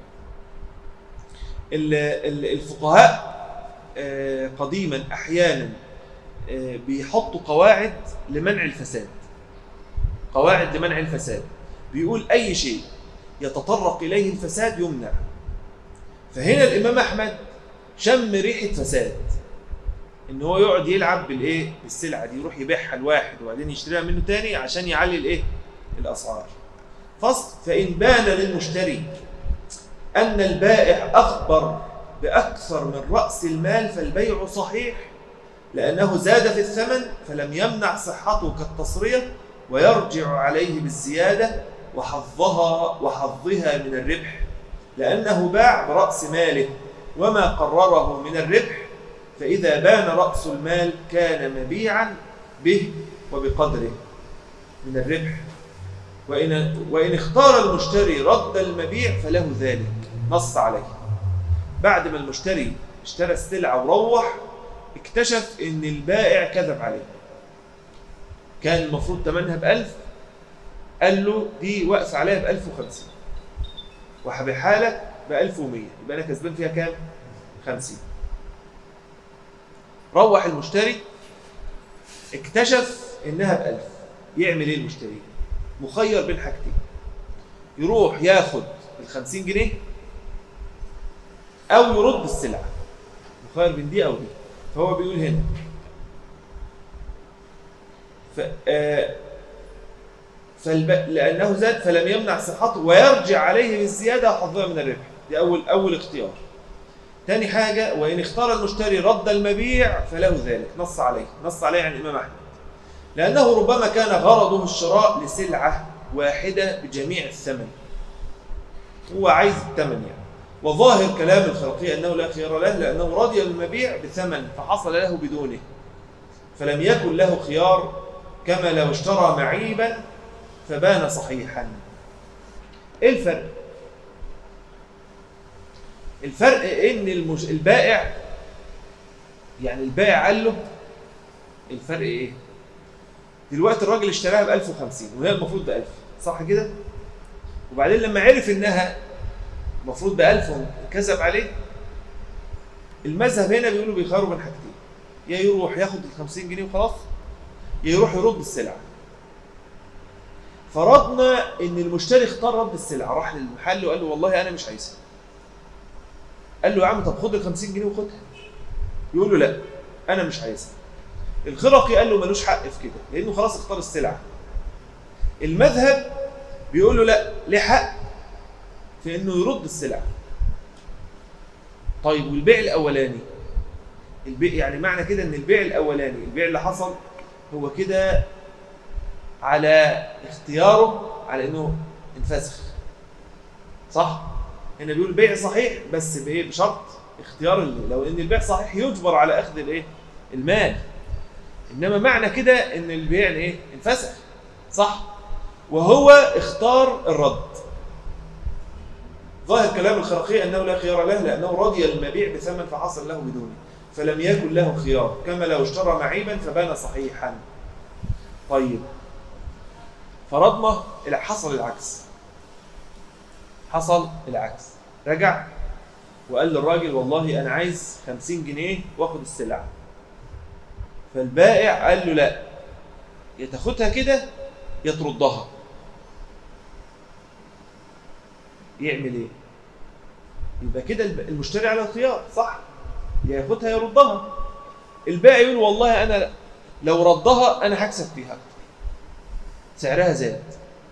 ال- ال- الفقهاء آه، قديما احيانا آه، بيحطوا قواعد لمنع الفساد قواعد لمنع الفساد بيقول اي شيء يتطرق اليه الفساد يمنع فهنا الامام احمد شم ريحه فساد ان هو يقعد يلعب بالايه بالسلعه دي يروح يبيعها لواحد وبعدين يشتريها منه تاني عشان يعلي الايه الاسعار فصل فان بان للمشتري ان البائع اخبر باكثر من راس المال فالبيع صحيح لانه زاد في الثمن فلم يمنع صحته كالتصريه ويرجع عليه بالزياده وحظها وحظها من الربح لانه باع براس ماله وما قرره من الربح فإذا بان رأس المال كان مبيعا به وبقدره من الربح وإن, وإن اختار المشتري رد المبيع فله ذلك نص عليه بعد ما المشتري اشترى السلعة وروح اكتشف ان البائع كذب عليه كان المفروض ثمنها بألف قال له دي واقف عليها بألف وخمسين وهبيعها لك ب 1100 يبقى انا كسبان فيها كام 50 روح المشتري اكتشف انها ب 1000 يعمل ايه المشتري مخير بين حاجتين يروح ياخد ال 50 جنيه او يرد السلعه مخير بين دي او دي فهو بيقول هنا ف... آه... فالب... لانه زاد فلم يمنع صحته ويرجع عليه بالزياده وحظها من الربح دي اول اول اختيار تاني حاجه وان اختار المشتري رد المبيع فله ذلك نص عليه نص عليه عن الامام احمد لانه ربما كان غرضه الشراء لسلعه واحده بجميع الثمن هو عايز الثمن يعني وظاهر كلام الخلقي انه لا خيار له لانه رضي المبيع بثمن فحصل له بدونه فلم يكن له خيار كما لو اشترى معيبا فبان صحيحا ايه الفرق الفرق ان المش... البائع يعني البائع قال له الفرق ايه دلوقتي الراجل اشتراها ب 1050 وهي المفروض ب 1000 صح كده وبعدين لما عرف انها المفروض ب 1000 وكذب عليه المذهب هنا بيقولوا بيخيروا بين حاجتين يا يروح ياخد ال 50 جنيه وخلاص يا يروح يرد السلعه فرضنا ان المشتري اختار رد السلعه راح للمحل وقال له والله انا مش عايزها قال له يا عم طب خد ال 50 جنيه وخدها يقول له لا انا مش عايزها الخرقي قال له ملوش حق في كده لانه خلاص اختار السلعه المذهب بيقول له لا ليه حق في انه يرد السلعه طيب والبيع الاولاني البيع يعني معنى كده ان البيع الاولاني البيع اللي حصل هو كده على اختياره على انه انفسخ صح هنا بيقول البيع صحيح بس بايه بشرط اختيار اللي لو ان البيع صحيح يجبر على اخذ الايه المال انما معنى كده ان البيع ايه انفسخ صح وهو اختار الرد ظاهر كلام الخرقي انه لا خيار له لانه رضي المبيع بثمن فحصل له بدونه فلم يكن له خيار كما لو اشترى معيبا فبان صحيحا طيب فرضنا حصل العكس حصل العكس رجع وقال للراجل والله انا عايز 50 جنيه واخد السلعه فالبائع قال له لا يا تاخدها كده يا تردها يعمل ايه يبقى كده المشتري على الخيار صح يا ياخدها يا يردها البائع يقول والله انا لو ردها انا هكسب فيها اكتر سعرها زاد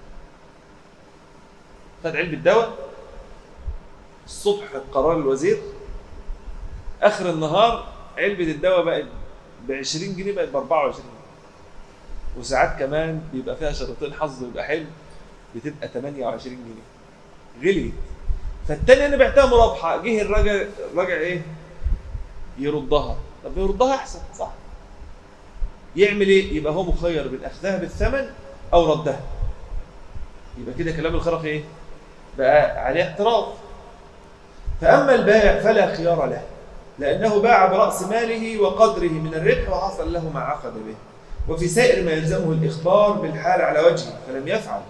خد علبه دواء الصبح قرار الوزير اخر النهار علبه الدواء بقت ب 20 جنيه بقت ب 24 جنيه وساعات كمان بيبقى فيها شريطين حظ ويبقى حلو بتبقى 28 جنيه غليت فالتاني انا بعتها مرابحه جه الراجل الراجل ايه يردها طب يردها احسن صح يعمل ايه يبقى هو مخير بين اخذها بالثمن او ردها يبقى كده كلام الخرق ايه بقى عليه اعتراض فاما البائع فلا خيار له لانه باع براس ماله وقدره من الربح وحصل له ما عقد به وفي سائر ما يلزمه الاخبار بالحال على وجهه فلم يفعل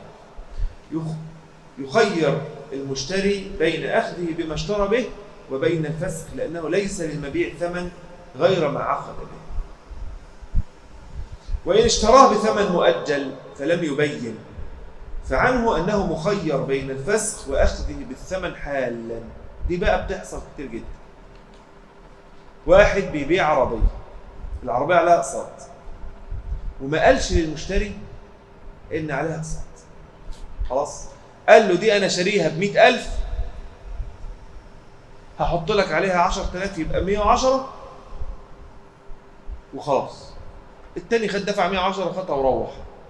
يخير المشتري بين اخذه بما اشترى به وبين الفسخ لانه ليس للمبيع ثمن غير ما عقد به وإن اشتراه بثمن مؤجل فلم يبين فعنه أنه مخير بين الفسخ وأخذه بالثمن حالا دي بقى بتحصل كتير جدا واحد بيبيع عربية العربية عليها أقساط وما قالش للمشتري إن عليها أقساط خلاص قال له دي أنا شاريها بمئة ألف هحط لك عليها عشر تلاف يبقى مئة وعشرة وخلاص التاني خد دفع 110 وخدها وروح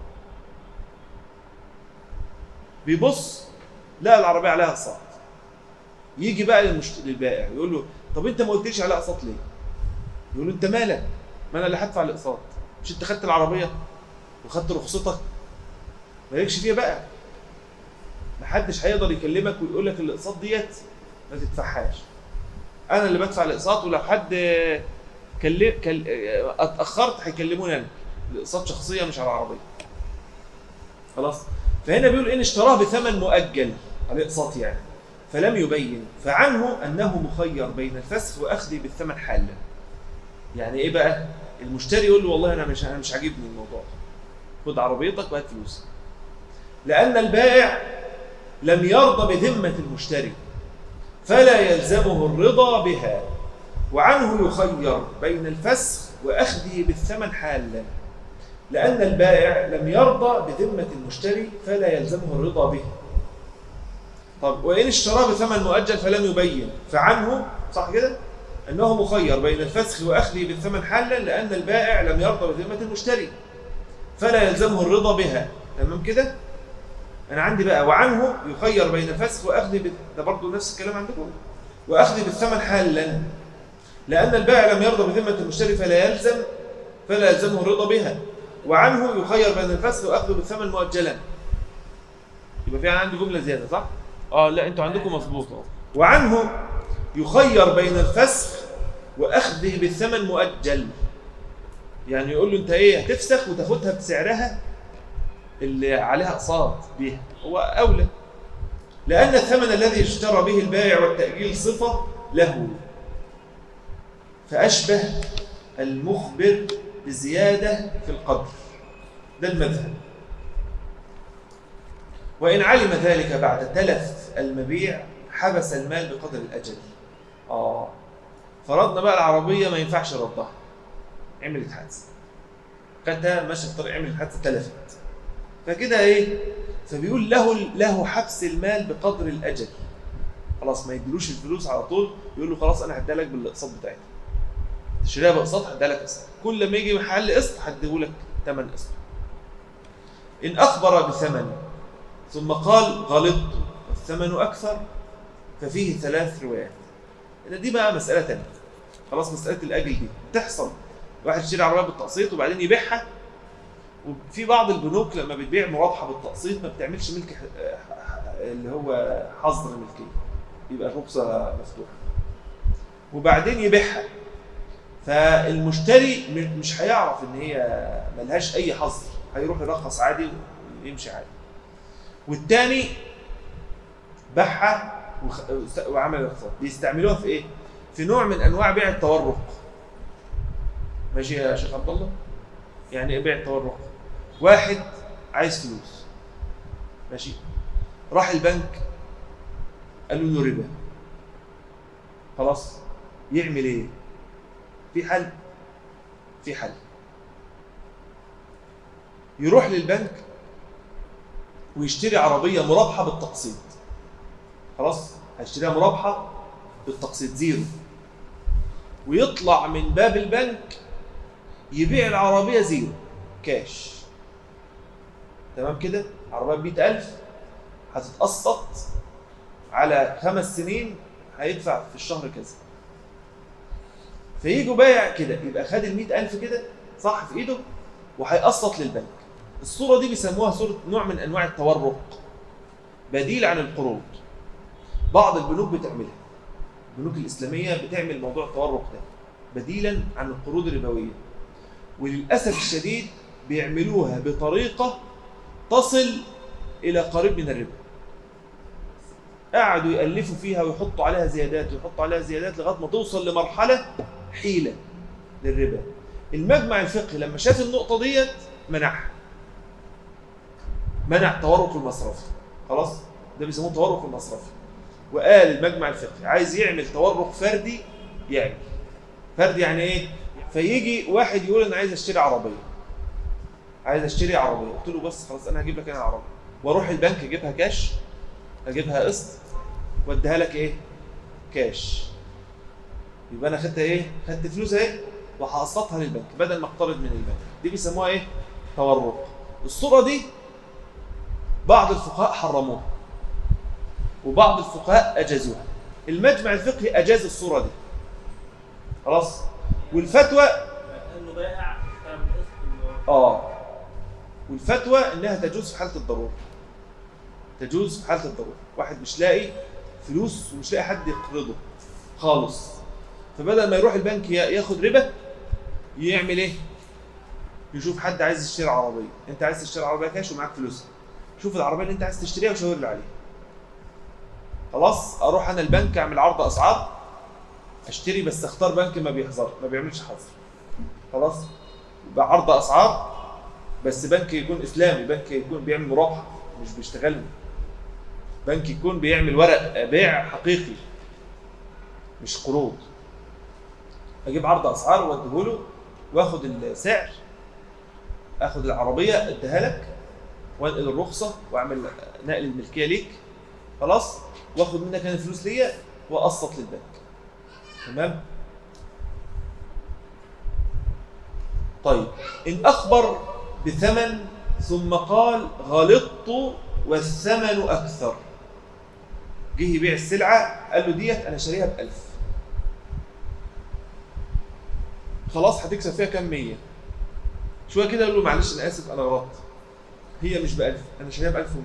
بيبص لقى العربيه عليها اقساط يجي بقى للمشت... للبائع يقول له طب انت ما قلتليش عليها اقساط ليه؟ يقول له انت مالك؟ ما انا اللي هدفع الاقساط مش انت خدت العربيه وخدت رخصتك مالكش فيها بقى محدش هيقدر يكلمك ويقول لك الاقساط ديت ما تدفعهاش انا اللي بدفع الاقساط ولو حد كلم كل... اتاخرت هيكلموني انا الاقساط شخصيه مش على العربيه خلاص فهنا بيقول ان اشتراه بثمن مؤجل عليه اقساط يعني فلم يبين فعنه انه مخير بين الفسخ واخذه بالثمن حالا يعني ايه بقى المشتري يقول له والله انا مش انا مش عاجبني الموضوع خد عربيتك وهات فلوسك لان البائع لم يرضى بذمه المشتري فلا يلزمه الرضا بها وعنه يخير بين الفسخ واخذه بالثمن حالا لان البائع لم يرضى بذمه المشتري فلا يلزمه الرضا به طب وإن اشتراه بثمن مؤجل فلم يبين فعنه صح كده أنه مخير بين الفسخ وأخذه بالثمن حالا لأن البائع لم يرضى بذمة المشتري فلا يلزمه الرضا بها تمام كده أنا عندي بقى وعنه يخير بين الفسخ وأخذه بال... ده برضه نفس الكلام عندكم وأخذه بالثمن حالا لأن البائع لم يرضى بذمة المشتري فلا يلزم فلا يلزمه الرضا بها وعنه يخير بين الفسخ وأخذه بالثمن مؤجلا يبقى في عندي جملة زيادة صح؟ اه لا انتوا عندكم مظبوط اهو وعنه يخير بين الفسخ واخذه بالثمن مؤجل يعني يقول له انت ايه هتفسخ وتاخدها بسعرها اللي عليها اقساط بيها هو اولى لان الثمن الذي اشترى به البائع والتاجيل صفه له فاشبه المخبر بزياده في القدر ده المذهب وإن علم ذلك بعد تلف المبيع حبس المال بقدر الأجل آه فرضنا بقى العربية ما ينفعش ردها عملت حادثة خدها ماشي في الطريق عملت حادثة تلفت فكده إيه فبيقول له له حبس المال بقدر الأجل خلاص ما يديلوش الفلوس على طول يقول له خلاص أنا هديها لك بالأقساط بتاعتها تشتريها بأقساط هديها لك قسط كل ما يجي محل قسط هديهولك ثمن قسط إن أخبر بثمن ثم قال غلطت والثمن أكثر ففيه ثلاث روايات إن دي بقى مسألة تانية خلاص مسألة الأجل دي بتحصل واحد يشتري عربية بالتقسيط وبعدين يبيعها وفي بعض البنوك لما بتبيع مرابحة بالتقسيط ما بتعملش ملك اللي هو حظر ملكية يبقى الرخصة مفتوحة وبعدين يبيعها فالمشتري مش هيعرف ان هي ملهاش اي حظر هيروح يرخص عادي ويمشي عادي والتاني باعها وعمل الاقتصاد بيستعملوها في ايه؟ في نوع من انواع بيع التورق ماشي يا شيخ عبد الله؟ يعني ايه بيع التورق؟ واحد عايز فلوس ماشي راح البنك قالوا له ربا خلاص يعمل ايه؟ في حل في حل يروح للبنك ويشتري عربية مرابحة بالتقسيط خلاص هيشتريها مرابحة بالتقسيط زيرو ويطلع من باب البنك يبيع العربية زيرو كاش تمام كده عربية بمئة ألف هتتقسط على خمس سنين هيدفع في الشهر كذا فيجوا بايع كده يبقى خد ال ألف كده صح في ايده وهيقسط للبنك الصورة دي بيسموها صورة نوع من أنواع التورق بديل عن القروض بعض البنوك بتعملها البنوك الإسلامية بتعمل موضوع التورق ده بديلا عن القروض الربوية وللأسف الشديد بيعملوها بطريقة تصل إلى قريب من الربا قعدوا يألفوا فيها ويحطوا عليها زيادات ويحطوا عليها زيادات لغاية ما توصل لمرحلة حيلة للربا المجمع الفقهي لما شاف النقطة ديت منعها منع التورق المصرفي خلاص ده بيسموه التورق المصرفي وقال المجمع الفقهي عايز يعمل تورق فردي يعمل فردي يعني ايه فيجي واحد يقول انا عايز اشتري عربيه عايز اشتري عربيه قلت له بس خلاص انا هجيب لك انا عربيه واروح البنك اجيبها كاش اجيبها قسط واديها لك ايه كاش يبقى انا خدت ايه خدت فلوس اهي وهقسطها للبنك بدل ما اقترض من البنك دي بيسموها ايه تورق الصوره دي بعض الفقهاء حرموها وبعض الفقهاء اجازوها المجمع الفقهي اجاز الصوره دي خلاص والفتوى انه بائع تعمل قسط اه والفتوى انها تجوز في حاله الضروره تجوز في حاله الضروره واحد مش لاقي فلوس ومش لاقي حد يقرضه خالص فبدل ما يروح البنك يا- ياخد ربا يعمل ايه يشوف حد عايز يشتري عربيه انت عايز تشتري عربيه كاش ومعاك فلوسها شوف العربيه اللي انت عايز تشتريها وشاور له عليها خلاص اروح انا البنك اعمل عرض اسعار اشتري بس اختار بنك ما بيحظر ما بيعملش حظر خلاص يبقى عرض اسعار بس بنك يكون اسلامي بنك يكون بيعمل مرابحه مش بيشتغلني بنك يكون بيعمل ورق بيع حقيقي مش قروض اجيب عرض اسعار واديه له واخد السعر اخد العربيه اديها لك وانقل الرخصه واعمل نقل الملكيه ليك خلاص واخد منك انا الفلوس ليا واقسط للبنك تمام طيب ان اخبر بثمن ثم قال غلطت والثمن اكثر جه يبيع السلعه قال له ديت انا شاريها ب 1000 خلاص هتكسب فيها كام 100 شويه كده يقول له معلش انا اسف انا غلطت هي مش ب 1000 انا شاريها ب 1100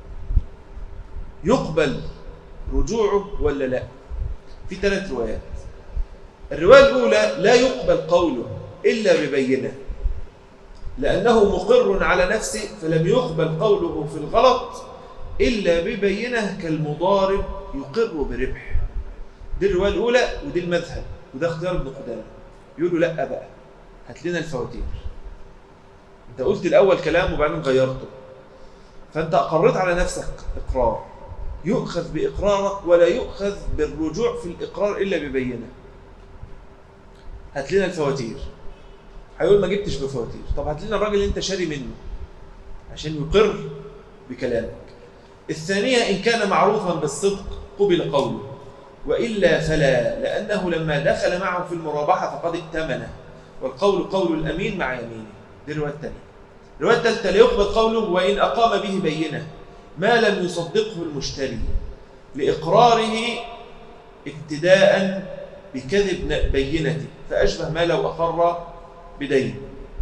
يقبل رجوعه ولا لا في ثلاث روايات الروايه الاولى لا يقبل قوله الا ببينه لانه مقر على نفسه فلم يقبل قوله في الغلط الا ببينه كالمضارب يقر بربح دي الروايه الاولى ودي المذهب وده اختيار ابن قدامه يقولوا لا بقى هات لنا الفواتير انت قلت الاول كلام وبعدين غيرته فانت اقريت على نفسك اقرار يؤخذ باقرارك ولا يؤخذ بالرجوع في الاقرار الا ببينه هات لنا الفواتير هيقول ما جبتش بفواتير طب هات لنا الراجل اللي انت شاري منه عشان يقر بكلامك الثانيه ان كان معروفا بالصدق قبل قوله والا فلا لانه لما دخل معه في المرابحه فقد ائتمنه والقول قول الامين مع يمينه دي الروايه الثانيه الروايه الثالثه لا يقبل قوله وان اقام به بينه ما لم يصدقه المشتري لاقراره ابتداء بكذب بينته فاشبه ما لو اقر بدين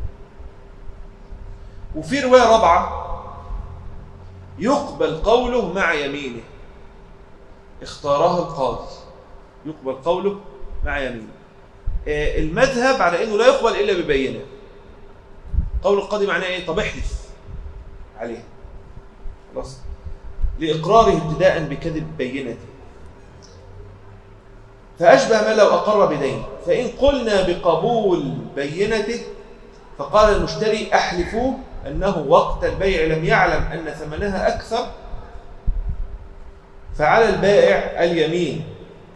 وفي روايه رابعه يقبل قوله مع يمينه اختارها القاضي يقبل قوله مع يمينه آه، المذهب على انه لا يقبل الا ببينه قول القاضي معناه ايه طب احلف عليه خلاص لاقراره ابتداء بكذب بينته فاشبه ما لو اقر بدين فان قلنا بقبول بينته فقال المشتري احلفوه انه وقت البيع لم يعلم ان ثمنها اكثر فعلى البائع اليمين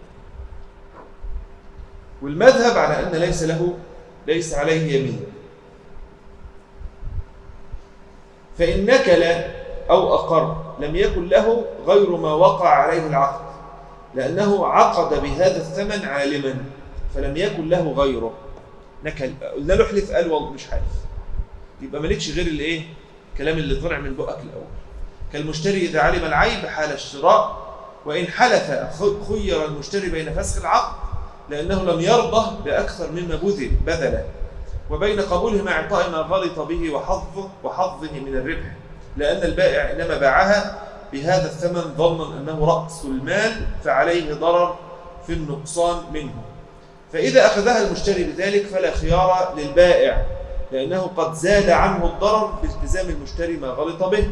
والمذهب على ان ليس له ليس عليه يمين فان نكل او اقر لم يكن له غير ما وقع عليه العقد لانه عقد بهذا الثمن عالما فلم يكن له غيره نكل قلنا له احلف قال والله مش حالف يبقى مالكش غير الايه الكلام اللي طلع من بقك الاول كالمشتري اذا علم العيب حال الشراء وان حلف خير المشتري بين فسخ العقد لانه لم يرضى باكثر مما بذل بذل وبين قبوله مع اعطاء ما غلط به وحظه وحظه من الربح لان البائع انما باعها بهذا الثمن ظنا انه راس المال فعليه ضرر في النقصان منه فاذا اخذها المشتري بذلك فلا خيار للبائع لانه قد زاد عنه الضرر بالتزام المشتري ما غلط به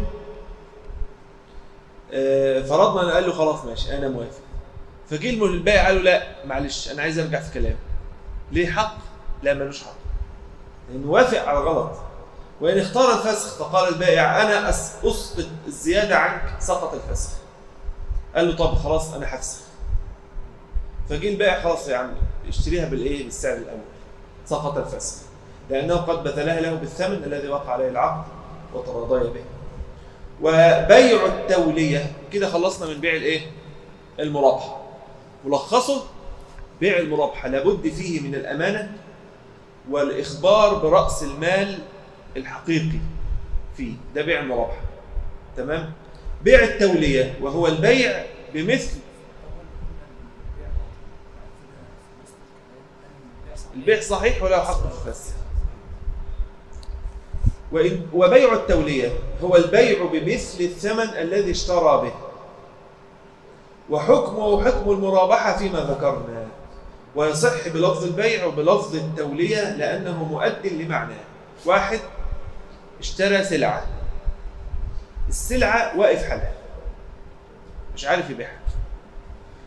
آه، فرضنا ان قال له خلاص ماشي انا موافق فجه الم- البائع قال له لا معلش انا عايز ارجع في كلامي ليه حق لا ملوش حق لانه وافق على الغلط وان اختار الفسخ فقال البائع انا أس- اسقط الزياده عنك سقط الفسخ قال له طب خلاص انا هفسخ فجه البائع خلاص يا عم اشتريها بالايه بالسعر الاول سقط الفسخ لانه قد بذلها له بالثمن الذي وقع عليه العقد وتراضي به وبيع التوليه كده خلصنا من بيع الايه المرابحه ملخصه بيع المرابحه لابد فيه من الامانه والاخبار براس المال الحقيقي فيه ده بيع المرابحه تمام بيع التوليه وهو البيع بمثل البيع صحيح ولا حق في الفسخ وإن- وبيع التولية هو البيع بمثل الثمن الذي اشترى به وحكمه حكم المرابحة فيما ذكرنا ويصح بلفظ البيع وبلفظ التولية لأنه مؤد لمعناه واحد اشترى سلعة السلعة واقف حالها مش عارف يبيعها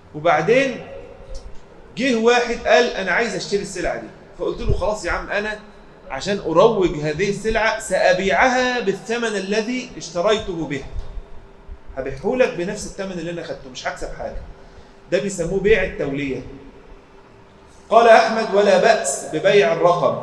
وبعدين جه واحد قال انا عايز اشتري السلعه دي فقلت له خلاص يا عم انا عشان اروج هذه السلعه سابيعها بالثمن الذي اشتريته به هبيعه لك بنفس الثمن اللي انا خدته مش هكسب حاجه ده بيسموه بيع التوليه قال احمد ولا باس ببيع الرقم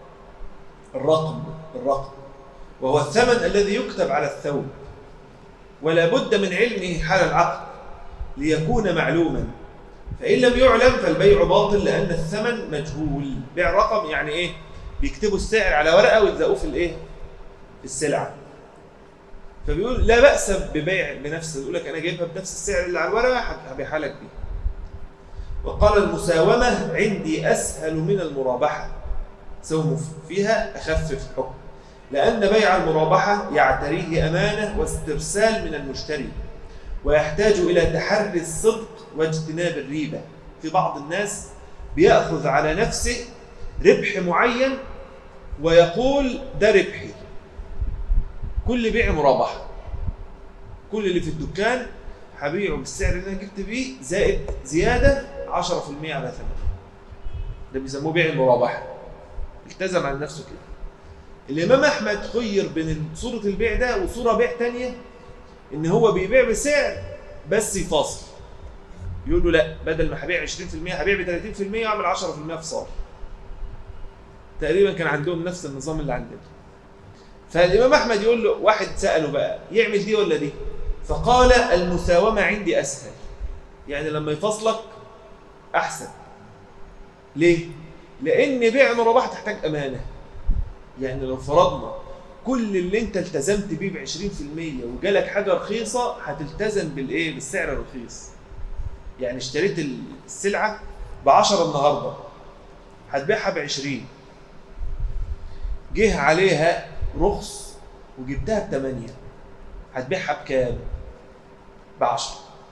الرقم الرقم وهو الثمن الذي يكتب على الثوب ولا بد من علمه حال العقد ليكون معلوما فإن لم يعلم فالبيع باطل لأن الثمن مجهول بيع رقم يعني إيه بيكتبوا السعر على ورقة ويلزقوه في الإيه في السلعة فبيقول لا بأس ببيع بنفس يقول لك أنا جايبها بنفس السعر اللي على الورقة هبيعها لك بيه وقال المساومة عندي أسهل من المرابحة سوم فيها أخف في الحكم لأن بيع المرابحة يعتريه أمانة واسترسال من المشتري ويحتاج إلى تحري الصدق واجتناب الريبة في بعض الناس بيأخذ على نفسه ربح معين ويقول ده ربحي كل بيع مرابحة كل اللي في الدكان هبيعه بالسعر اللي انا جبت بيه زائد زيادة 10% على ثمنه ده بيسموه بيع المرابحة التزم على نفسه كده الإمام أحمد خير بين صورة البيع ده وصورة بيع تانية إن هو بيبيع بسعر بس يفاصل يقول له لا بدل ما هبيع 20% هبيع ب 30% واعمل 10% فصال تقريبا كان عندهم نفس النظام اللي عندنا فالإمام أحمد يقول له واحد سأله بقى يعمل دي ولا دي فقال المساومة عندي أسهل يعني لما يفصلك أحسن ليه؟ لأن بيع مرابحة تحتاج أمانة يعني لو فرضنا كل اللي انت التزمت بيه ب 20% وجالك حاجه رخيصه هتلتزم بالايه؟ بالسعر الرخيص. يعني اشتريت السلعه ب 10 النهارده هتبيعها ب 20 جه عليها رخص وجبتها ب 8 هتبيعها بكام؟ ب 10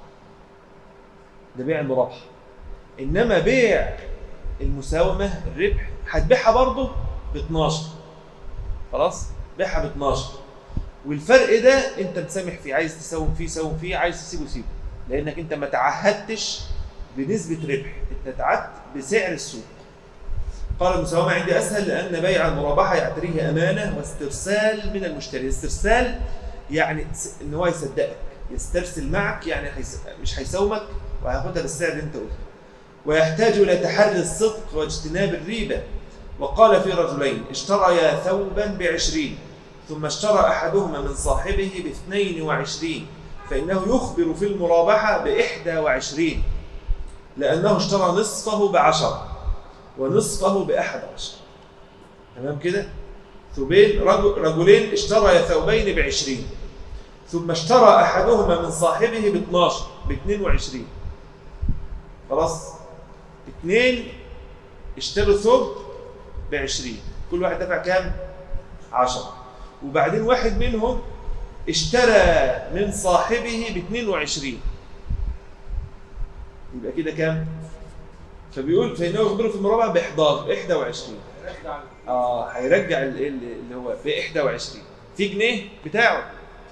ده بيع المرابحه انما بيع المساومه الربح هتبيعها برضه ب 12 خلاص بيعها ب 12 والفرق ده انت مسامح فيه عايز تساوم فيه ساوم فيه عايز تسيبه سيبه لانك انت ما تعهدتش بنسبه ربح انت تعهدت بسعر السوق قال المساومه عندي اسهل لان بيع المرابحه يعتريه امانه واسترسال من المشتري استرسال يعني ان هو يصدقك يسترسل معك يعني حيس... مش هيساومك وهياخدها بالسعر اللي انت قلته ويحتاج الى تحري الصدق واجتناب الريبه وقال في رجلين اشتريا ثوبا بعشرين ثم اشترى أحدهما من صاحبه باثنين وعشرين فإنه يخبر في المرابحة بإحدى وعشرين لأنه اشترى نصفه بعشرة ونصفه بأحد عشر تمام كده ثوبين رجل رجلين اشترى ثوبين بعشرين ثم اشترى أحدهما من صاحبه ب 12 ب 22 خلاص اثنين اشتروا ثوب ب 20 كل واحد دفع كام؟ 10 وبعدين واحد منهم اشترى من صاحبه ب 22 يبقى كده كام؟ فبيقول فإنه يخبره في المرابعة ب 11 21 رجع اه هيرجع ال- ال- اللي هو ب 21 في جنيه بتاعه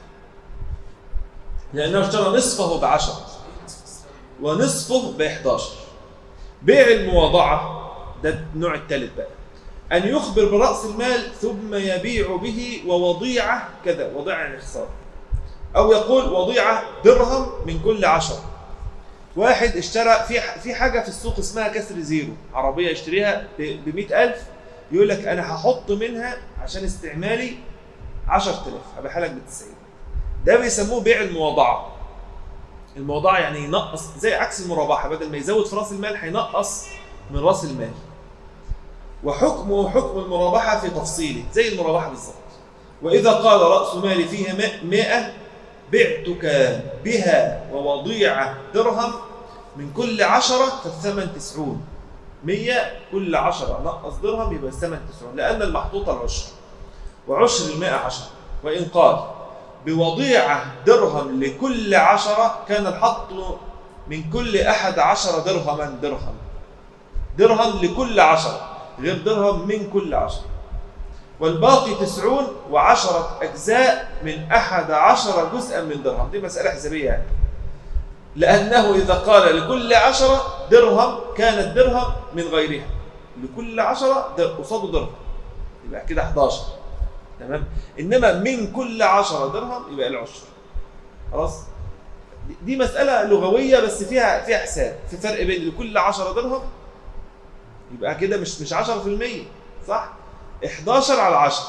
لأنه اشترى نصفه ب 10 ونصفه ب 11 بيع المواضعة ده النوع الثالث بقى أن يخبر برأس المال ثم يبيع به ووضيعة كذا وضيعة يعني خسارة أو يقول وضيعة درهم من كل عشرة واحد اشترى في في حاجة في السوق اسمها كسر زيرو عربية يشتريها ب 100000 يقول لك أنا هحط منها عشان استعمالي 10000 هبيعها لك ب 90 ده بيسموه بيع المواضعة الموضوع يعني ينقص زي عكس المرابحه بدل ما يزود في راس المال هينقص من راس المال وحكمه حكم المرابحه في تفصيله زي المرابحه بالظبط واذا قال راس مالي فيها 100 بعتك بها ووضيعه درهم من كل عشرة فالثمن تسعون 100 كل عشرة نقص درهم يبقى الثمن تسعون لأن المحطوط العشر وعشر المائة عشر وإن قال بوضيعة درهم لكل عشرة كان الحط من كل أحد عشر درهما درهم درهم لكل عشرة غير درهم من كل عشرة والباقي تسعون وعشرة أجزاء من أحد عشر جزءا من درهم دي مسألة حسابية يعني لأنه إذا قال لكل عشرة درهم كان الدرهم من غيرها لكل عشرة در- قصاده درهم يبقى كده 11 تمام إنما من كل عشرة درهم يبقى العشر خلاص دي- دي مسألة لغوية بس فيها فيها حساب في فرق بين لكل 10 درهم يبقى كده مش مش 10% صح 11 على 10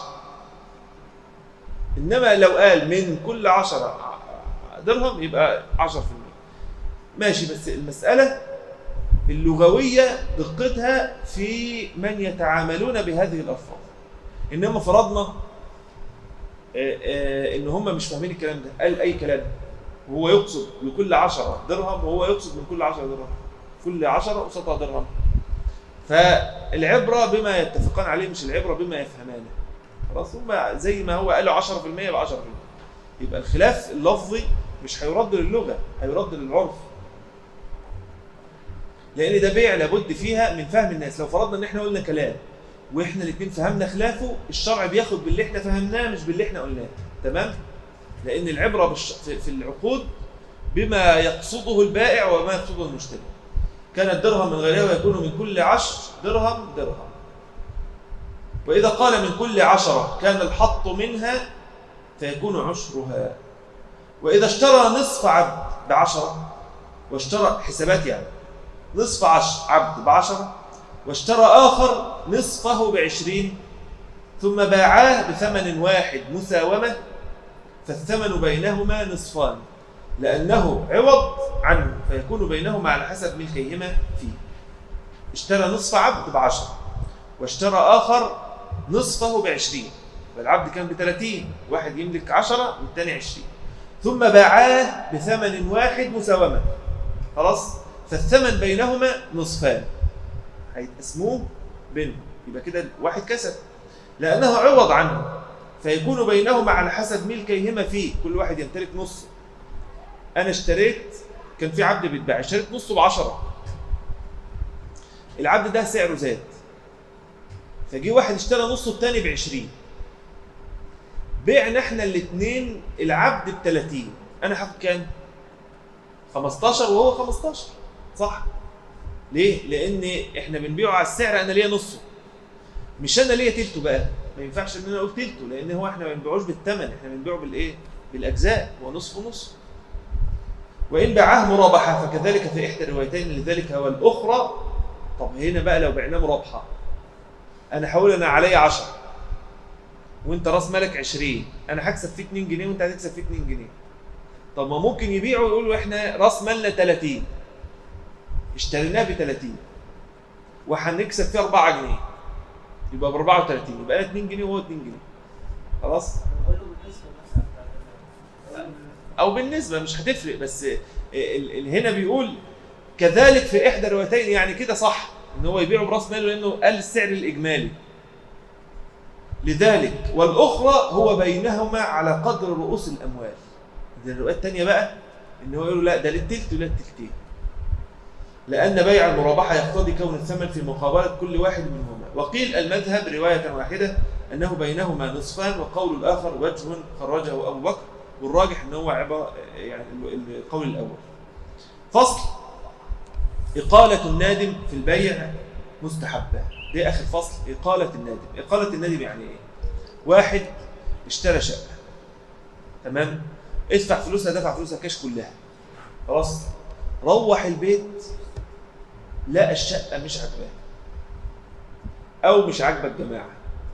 انما لو قال من كل 10 درهم يبقى 10% ماشي بس المسألة اللغوية دقتها في من يتعاملون بهذه الألفاظ إنما فرضنا آه، آه، إن هم مش فاهمين الكلام ده قال أي كلام وهو يقصد لكل عشرة درهم وهو يقصد من كل عشرة درهم كل عشرة قصادها درهم فالعبرة بما يتفقان عليه مش العبرة بما يفهمانه خلاص هم زي ما هو قالوا 10% يبقى 10% يبقى الخلاف اللفظي مش هيرد للغة هيرد للعرف لان ده بيع لابد فيها من فهم الناس لو فرضنا ان احنا قلنا كلام واحنا الاثنين فهمنا خلافه الشرع بياخد باللي احنا فهمناه مش باللي احنا قلناه تمام لان العبره بالش... في في العقود بما يقصده البائع وما يقصده المشتري كان الدرهم من غيرها ويكون من كل عشر درهم درهم واذا قال من كل عشره كان الحط منها فيكون عشرها واذا اشترى نصف عبد بعشره واشترى حسابات يعني نصف عشر عبد بعشرة واشترى آخر نصفه بعشرين ثم باعاه بثمن واحد مساومة فالثمن بينهما نصفان لأنه عوض عنه فيكون بينهما على حسب ملكيهما فيه اشترى نصف عبد بعشرة واشترى آخر نصفه بعشرين والعبد كان بثلاثين واحد يملك عشرة والتاني عشرين ثم باعاه بثمن واحد مساومة خلاص فالثمن بينهما نصفان هيتقسموه بينهم يبقى كده واحد كسب لأنه عوض عنه فيكون بينهما على حسب ملكيهما فيه كل واحد يمتلك نص أنا اشتريت كان في عبد بيتباع اشتريت نصه بعشرة العبد ده سعره زاد فجي واحد اشترى نصه التاني بعشرين بعنا احنا الاثنين العبد ب 30 انا هاخد كام؟ 15 وهو 15 صح ليه لان احنا بنبيعه على السعر انا ليا نصه مش انا ليا تلته بقى ما ينفعش ان انا اقول تلته لان هو احنا ما بنبيعوش بالثمن احنا بنبيعه بالايه بالاجزاء هو نصف ونصف وان باعاه مرابحه فكذلك في احدى الروايتين لذلك والاخرى طب هنا بقى لو بعناه مرابحه انا هقول انا عليا 10 وانت راس مالك 20 انا هكسب فيه 2 جنيه وانت هتكسب فيه 2 جنيه طب ما ممكن يبيعوا ويقولوا احنا راس مالنا 30 اشتريناه ب 30 وهنكسب فيه 4 جنيه يبقى ب 34 يبقى انا 2 جنيه وهو 2 جنيه خلاص قالوا بالنسبه مثلا بتاعت- او بالنسبه مش هتفرق بس ال- ال- هنا بيقول كذلك في احدى الروايتين يعني كده صح ان هو يبيعه براس ماله لانه قال السعر الاجمالي لذلك والاخرى هو بينهما على قدر رؤوس الاموال دي الروايه الثانيه بقى ان هو يقول لا ده للتلت ولا التلتين لان بيع المرابحه يقتضي كون الثمن في مقابله كل واحد منهما وقيل المذهب روايه واحده انه بينهما نصفان وقول الاخر وجه خرجه ابو بكر والراجح ان هو عباره يعني ال- القول الاول فصل اقاله النادم في البيع مستحبه دي اخر فصل اقاله النادم اقاله النادم يعني ايه واحد اشترى شقه تمام ادفع فلوسها دفع فلوسها كاش كلها خلاص روح البيت لقى الشقه مش عاجباه او مش عاجبه الجماعه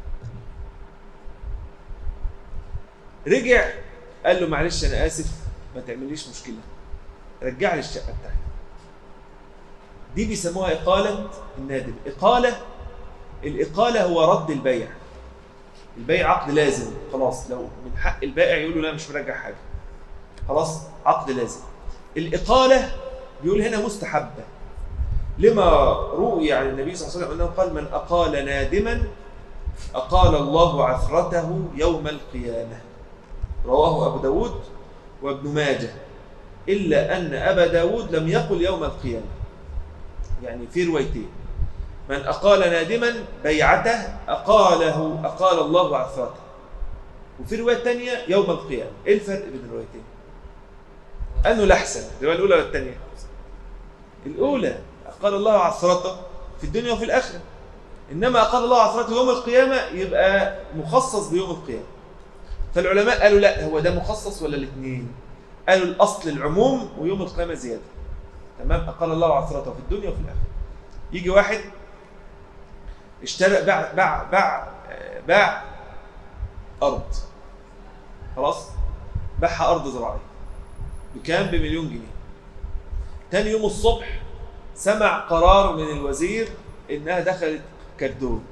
رجع قال له معلش انا اسف ما تعمليش مشكله رجع لي الشقه بتاعتي دي بيسموها اقاله النادم اقاله الاقاله هو رد البيع البيع عقد لازم خلاص لو من حق البائع يقول له لا مش مرجع حاجه خلاص عقد لازم الاقاله بيقول هنا مستحبه لما روي عن النبي صلى الله عليه وسلم انه قال من اقال نادما اقال الله عثرته يوم القيامه رواه أبو داود وابن ماجه إلا أن أبا داود لم يقل يوم القيامة يعني في روايتين من أقال نادما بيعته أقاله أقال الله عثرته وفي رواية تانية يوم القيامة إيه الفرق بين الروايتين؟ انه الاحسن الروايه الاولى ولا الثانيه الاولى قال الله عثرته في الدنيا وفي الاخره انما قال الله عثرته يوم القيامه يبقى مخصص بيوم القيامه فالعلماء قالوا لا هو ده مخصص ولا الاثنين قالوا الاصل العموم ويوم القيامه زياده تمام قال الله عثرته في الدنيا وفي الاخره يجي واحد اشترى باع باع باع آه، باع ارض خلاص باعها ارض زراعيه بكام بمليون جنيه تاني يوم الصبح سمع قرار من الوزير انها دخلت كردون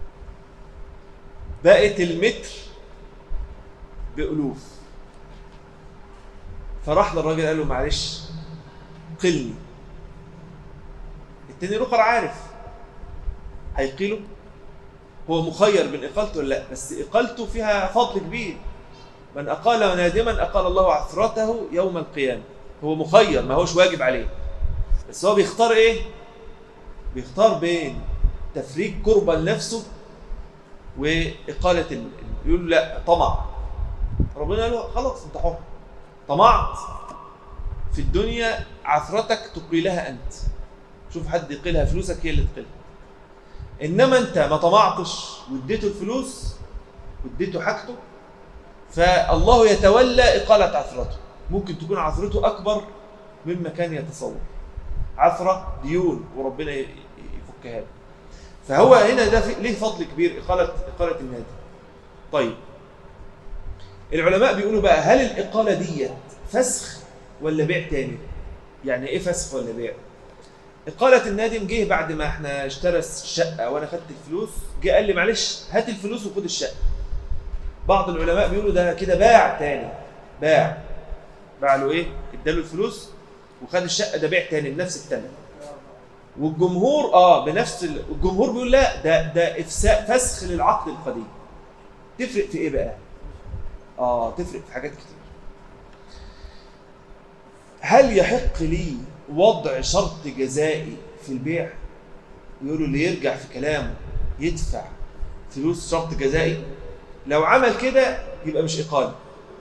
بقت المتر بألوف فراح للراجل قال له معلش قلني التاني الاخر عارف هيقيله هو مخير بين اقالته ولا لا بس اقالته فيها فضل كبير من اقال نادما اقال الله عثرته يوم القيامه هو مخير ما هوش واجب عليه بس هو بيختار ايه بيختار بين تفريج كربة لنفسه وإقالة ال... ال- يقول لا طمع ربنا قال له خلاص انت حر طمعت في الدنيا عثرتك تقيلها انت شوف حد يقيلها فلوسك هي اللي تقيلها انما انت ما طمعتش واديته الفلوس واديته حاجته فالله يتولى اقاله عثرته ممكن تكون عثرته اكبر مما كان يتصور عثره ديون وربنا ي- ي- يفكها له فهو هنا ده في- ليه فضل كبير اقاله اقاله النادي طيب العلماء بيقولوا بقى هل الاقاله ديت فسخ ولا بيع تاني يعني ايه فسخ ولا بيع إقالة النادم جه بعد ما احنا اشترى الشقة وأنا خدت الفلوس جه قال لي معلش هات الفلوس وخد الشقة. بعض العلماء بيقولوا ده كده باع تاني باع باع له إيه؟ اداله الفلوس وخد الشقة ده بيع تاني بنفس الثمن. والجمهور اه بنفس ال... الجمهور بيقول لا ده ده افساء فسخ للعقد القديم. تفرق في ايه بقى؟ اه تفرق في حاجات كتير. هل يحق لي وضع شرط جزائي في البيع يقولوا اللي يرجع في كلامه يدفع فلوس شرط جزائي لو عمل كده يبقى مش إقالة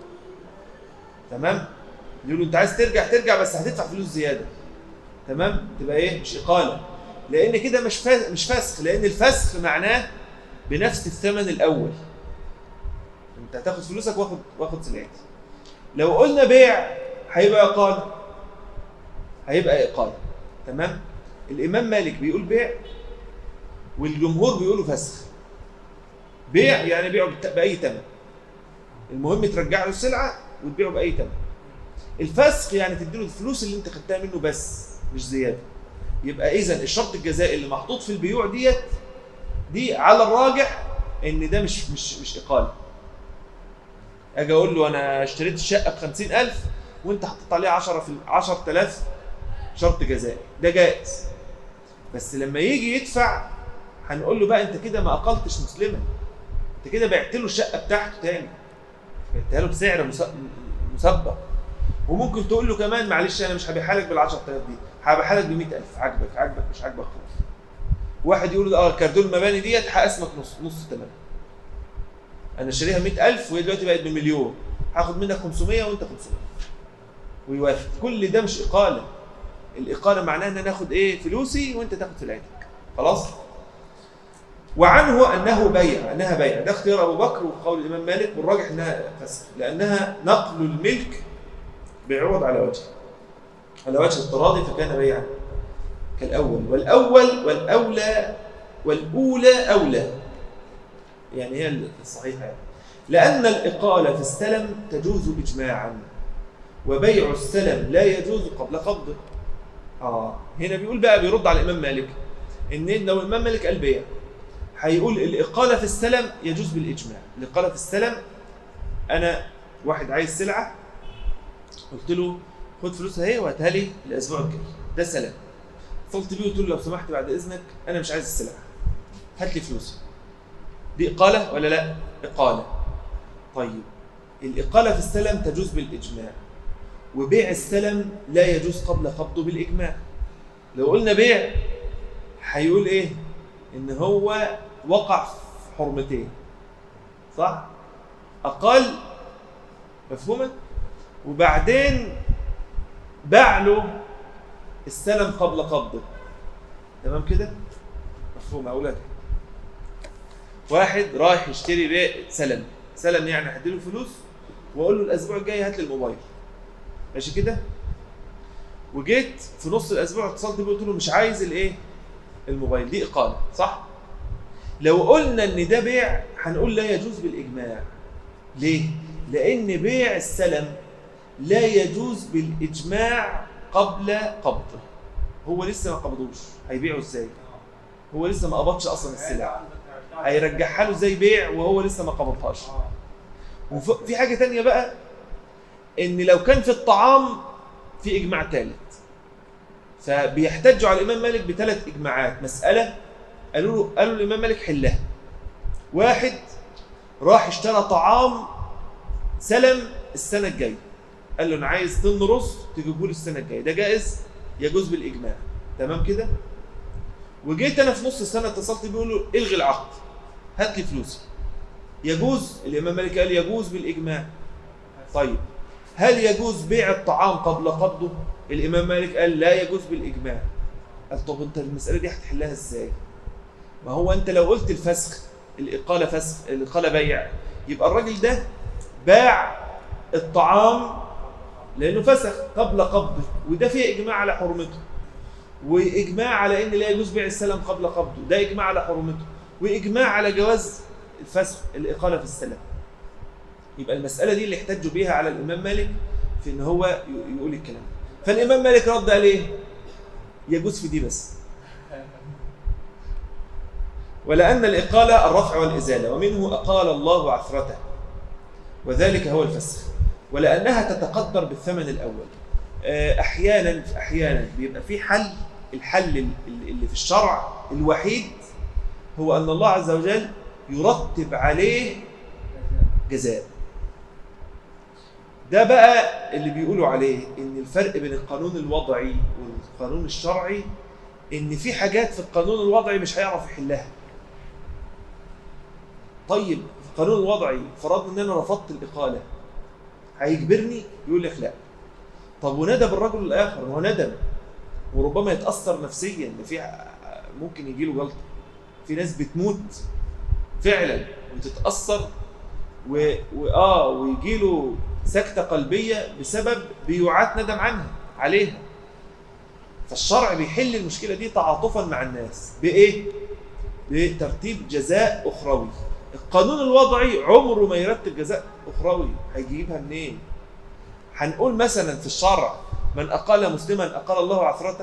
تمام يقولوا انت عايز ترجع ترجع بس هتدفع فلوس زيادة تمام تبقى ايه مش إقالة لأن كده مش فا- مش فسخ لأن الفسخ معناه بنفس الثمن الأول انت هتاخد فلوسك واخد واخد سلعتي لو قلنا بيع هيبقى إقالة هيبقى إقالة تمام الإمام مالك بيقول بيع والجمهور بيقولوا فسخ بيع يعني بيعه بت- بأي ثمن المهم ترجع له السلعة وتبيعه بأي ثمن الفسخ يعني تديله الفلوس اللي انت خدتها منه بس مش زيادة يبقى إذا الشرط الجزائي اللي محطوط في البيوع ديت دي على الراجح إن ده مش مش مش إقالة أجي أقول له أنا اشتريت الشقة ب 50000 وأنت حطيت عليها 10 في 10000 شرط جزائي ده جائز بس لما يجي يدفع هنقول له بقى انت كده ما اقلتش مسلما انت كده بعت له الشقه بتاعته تاني بعتها له بسعر مس- مسبق وممكن تقول له كمان معلش انا مش هبيعها لك بال 10000 دي هبيعها لك ب 100000 عاجبك عاجبك مش عاجبك خلاص واحد يقول اه كاردون المباني ديت هقسمك نص نص ثمنها انا شاريها 100000 وهي دلوقتي بقت بمليون هاخد منك 500 وانت 500 ويوافق كل ده مش اقاله الإقالة معناها إن أنا آخد إيه فلوسي وأنت تاخد سلعتك خلاص وعنه أنه بيع أنها بيع ده اختيار أبو بكر وقول الإمام مالك والراجح أنها فسخ لأنها نقل الملك بعوض على وجه على وجه اضطرادي فكان بيعا كالأول والأول والأولى والأولى أولى يعني هي الصحيحة يعني. لأن الإقالة في السلم تجوز إجماعا وبيع السلم لا يجوز قبل قبضه اه هنا بيقول بقى بيرد على الامام مالك ان لو الامام مالك قال بيع هيقول الاقاله في السلم يجوز بالاجماع الاقاله في السلم انا واحد عايز سلعه قلت له خد فلوسها اهي وهاتها لي الاسبوع الجاي ده سلام اتصلت بيه وقلت له لو سمحت بعد اذنك انا مش عايز السلعه هات لي فلوسي دي اقاله ولا لا اقاله طيب الاقاله في السلم تجوز بالاجماع وبيع السلم لا يجوز قبل قبضه بالإجماع لو قلنا بيع هيقول إيه إن هو وقع في حرمتين صح أقل مفهومة وبعدين باع له السلم قبل قبضه تمام كده مفهوم يا اولاد واحد رايح يشتري بيع سلم سلم يعني هديله فلوس واقول له الاسبوع الجاي هات لي الموبايل ماشي كده وجيت في نص الاسبوع اتصلت بيه قلت له مش عايز الايه الموبايل دي اقاله صح لو قلنا ان ده بيع هنقول لا يجوز بالاجماع ليه لان بيع السلم لا يجوز بالاجماع قبل قبضه هو لسه ما قبضوش هيبيعه ازاي هو لسه ما قبضش اصلا السلعه هيرجعها له زي بيع وهو لسه ما قبضهاش وفي حاجه تانية بقى ان لو كان في الطعام في اجماع ثالث فبيحتجوا على الامام مالك بثلاث اجماعات مساله قالوا له قالوا الامام مالك حلها واحد راح اشترى طعام سلم السنه الجايه قال له انا عايز طن رز تجيبه لي السنه الجايه ده جائز يجوز بالاجماع تمام كده وجيت انا في نص السنه اتصلت بيه له الغي العقد هات لي فلوسي يجوز الامام مالك قال يجوز بالاجماع طيب هل يجوز بيع الطعام قبل قبضه الامام مالك قال لا يجوز بالاجماع قال طب انت المساله دي هتحلها ازاي ما هو انت لو قلت الفسخ الاقاله فسخ الاقاله بيع يبقى الراجل ده باع الطعام لانه فسخ قبل قبضه وده فيه اجماع على حرمته واجماع على ان لا يجوز بيع السلم قبل قبضه ده اجماع على حرمته واجماع على جواز الفسخ الاقاله في السلم يبقى المساله دي اللي احتجوا بيها على الامام مالك في ان هو ي- يقول الكلام فالامام مالك رد عليه يجوز في دي بس ولأن الإقالة الرفع والإزالة ومنه أقال الله عثرته وذلك هو الفسخ ولأنها تتقدر بالثمن الأول آه، أحيانا أحيانا بيبقى في حل الحل ال- اللي في الشرع الوحيد هو أن الله عز وجل يرتب عليه جزاء ده بقى اللي بيقولوا عليه ان الفرق بين القانون الوضعي والقانون الشرعي ان في حاجات في القانون الوضعي مش هيعرف يحلها طيب في القانون الوضعي فرضنا ان انا رفضت الاقاله هيجبرني يقول لك لا طب وندم الرجل الاخر هو ندم وربما يتاثر نفسيا ده في ممكن يجي له جلطه في ناس بتموت فعلا وتتاثر و... واه ويجي له سكته قلبيه بسبب بيوعات ندم عنها عليها فالشرع بيحل المشكله دي تعاطفا مع الناس بايه بترتيب جزاء اخروي القانون الوضعي عمره ما يرتب جزاء اخروي هيجيبها منين هنقول مثلا في الشرع من اقال مسلما اقال الله عثرته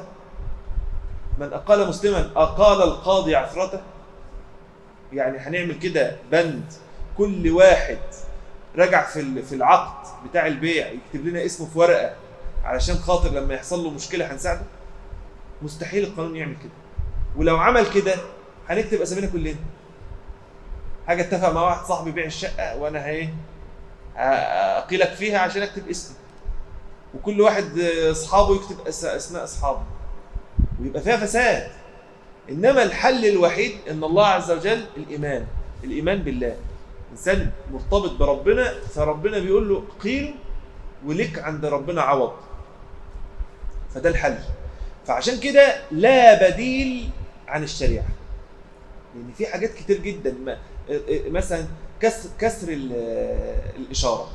من اقال مسلما اقال القاضي عثرته يعني هنعمل كده بند كل واحد رجع في ال- في العقد بتاع البيع يكتب لنا اسمه في ورقه علشان خاطر لما يحصل له مشكله هنساعده مستحيل القانون يعمل كده ولو عمل كده هنكتب اسامينا كلنا حاجه اتفق مع واحد صاحبي يبيع الشقه وانا ايه اقيلك فيها عشان اكتب اسمي وكل واحد آه، اصحابه يكتب أس- اسماء اصحابه ويبقى فيها فساد انما الحل الوحيد ان الله عز وجل الايمان الايمان بالله انسان مرتبط بربنا فربنا بيقول له قيل ولك عند ربنا عوض فده الحل فعشان كده لا بديل عن الشريعه لان في حاجات كتير جدا ما مثلا كسر كسر ال- الاشاره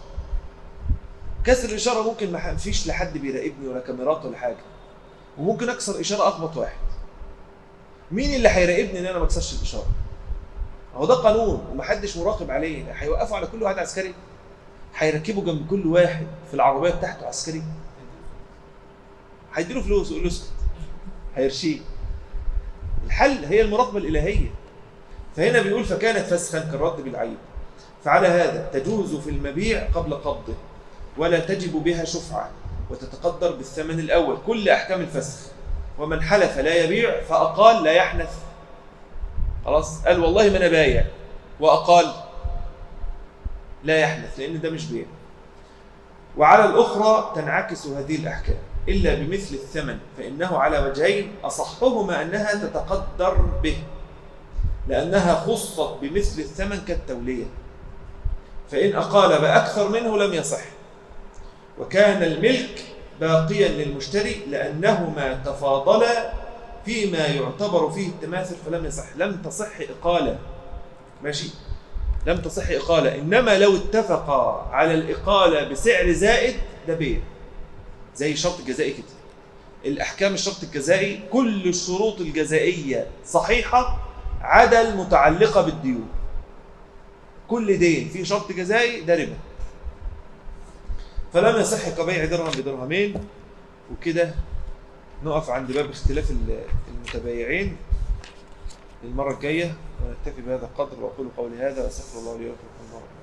كسر الاشاره ممكن ما فيش لحد بيراقبني ولا كاميرات ولا حاجه وممكن اكسر اشاره اخبط واحد مين اللي هيراقبني ان انا ما اكسرش الاشاره هو ده قانون ومحدش مراقب عليه هيوقفوا على كل واحد عسكري هيركبوا جنب كل واحد في العربيه بتاعته عسكري هيديله فلوس ويقول له اسكت هيرشيه الحل هي المراقبه الالهيه فهنا بيقول فكانت فسخا كالرد بالعيب فعلى هذا تجوز في المبيع قبل قبضه ولا تجب بها شفعه وتتقدر بالثمن الاول كل احكام الفسخ ومن حلف لا يبيع فاقال لا يحنث خلاص قال والله ما انا بايع واقال لا يحنث لان ده مش بيع وعلى الاخرى تنعكس هذه الاحكام الا بمثل الثمن فانه على وجهين اصحهما انها تتقدر به لانها خصت بمثل الثمن كالتوليه فان اقال باكثر منه لم يصح وكان الملك باقيا للمشتري لأنهما تفاضلا فيما يعتبر فيه التماثل فلم يصح لم تصح إقالة ماشي لم تصح إقالة إنما لو اتفقا على الإقالة بسعر زائد ده بيع زي شرط الجزائي كده الأحكام الشرط الجزائي كل الشروط الجزائية صحيحة عدا المتعلقة بالديون كل دين فيه شرط جزائي ده ربا فلم يصح كبيع درهم بدرهمين وكده نقف عند باب اختلاف ال- المتبايعين المرة الجاية ونكتفي بهذا القدر وأقول قولي هذا وأستغفر الله لي ولكم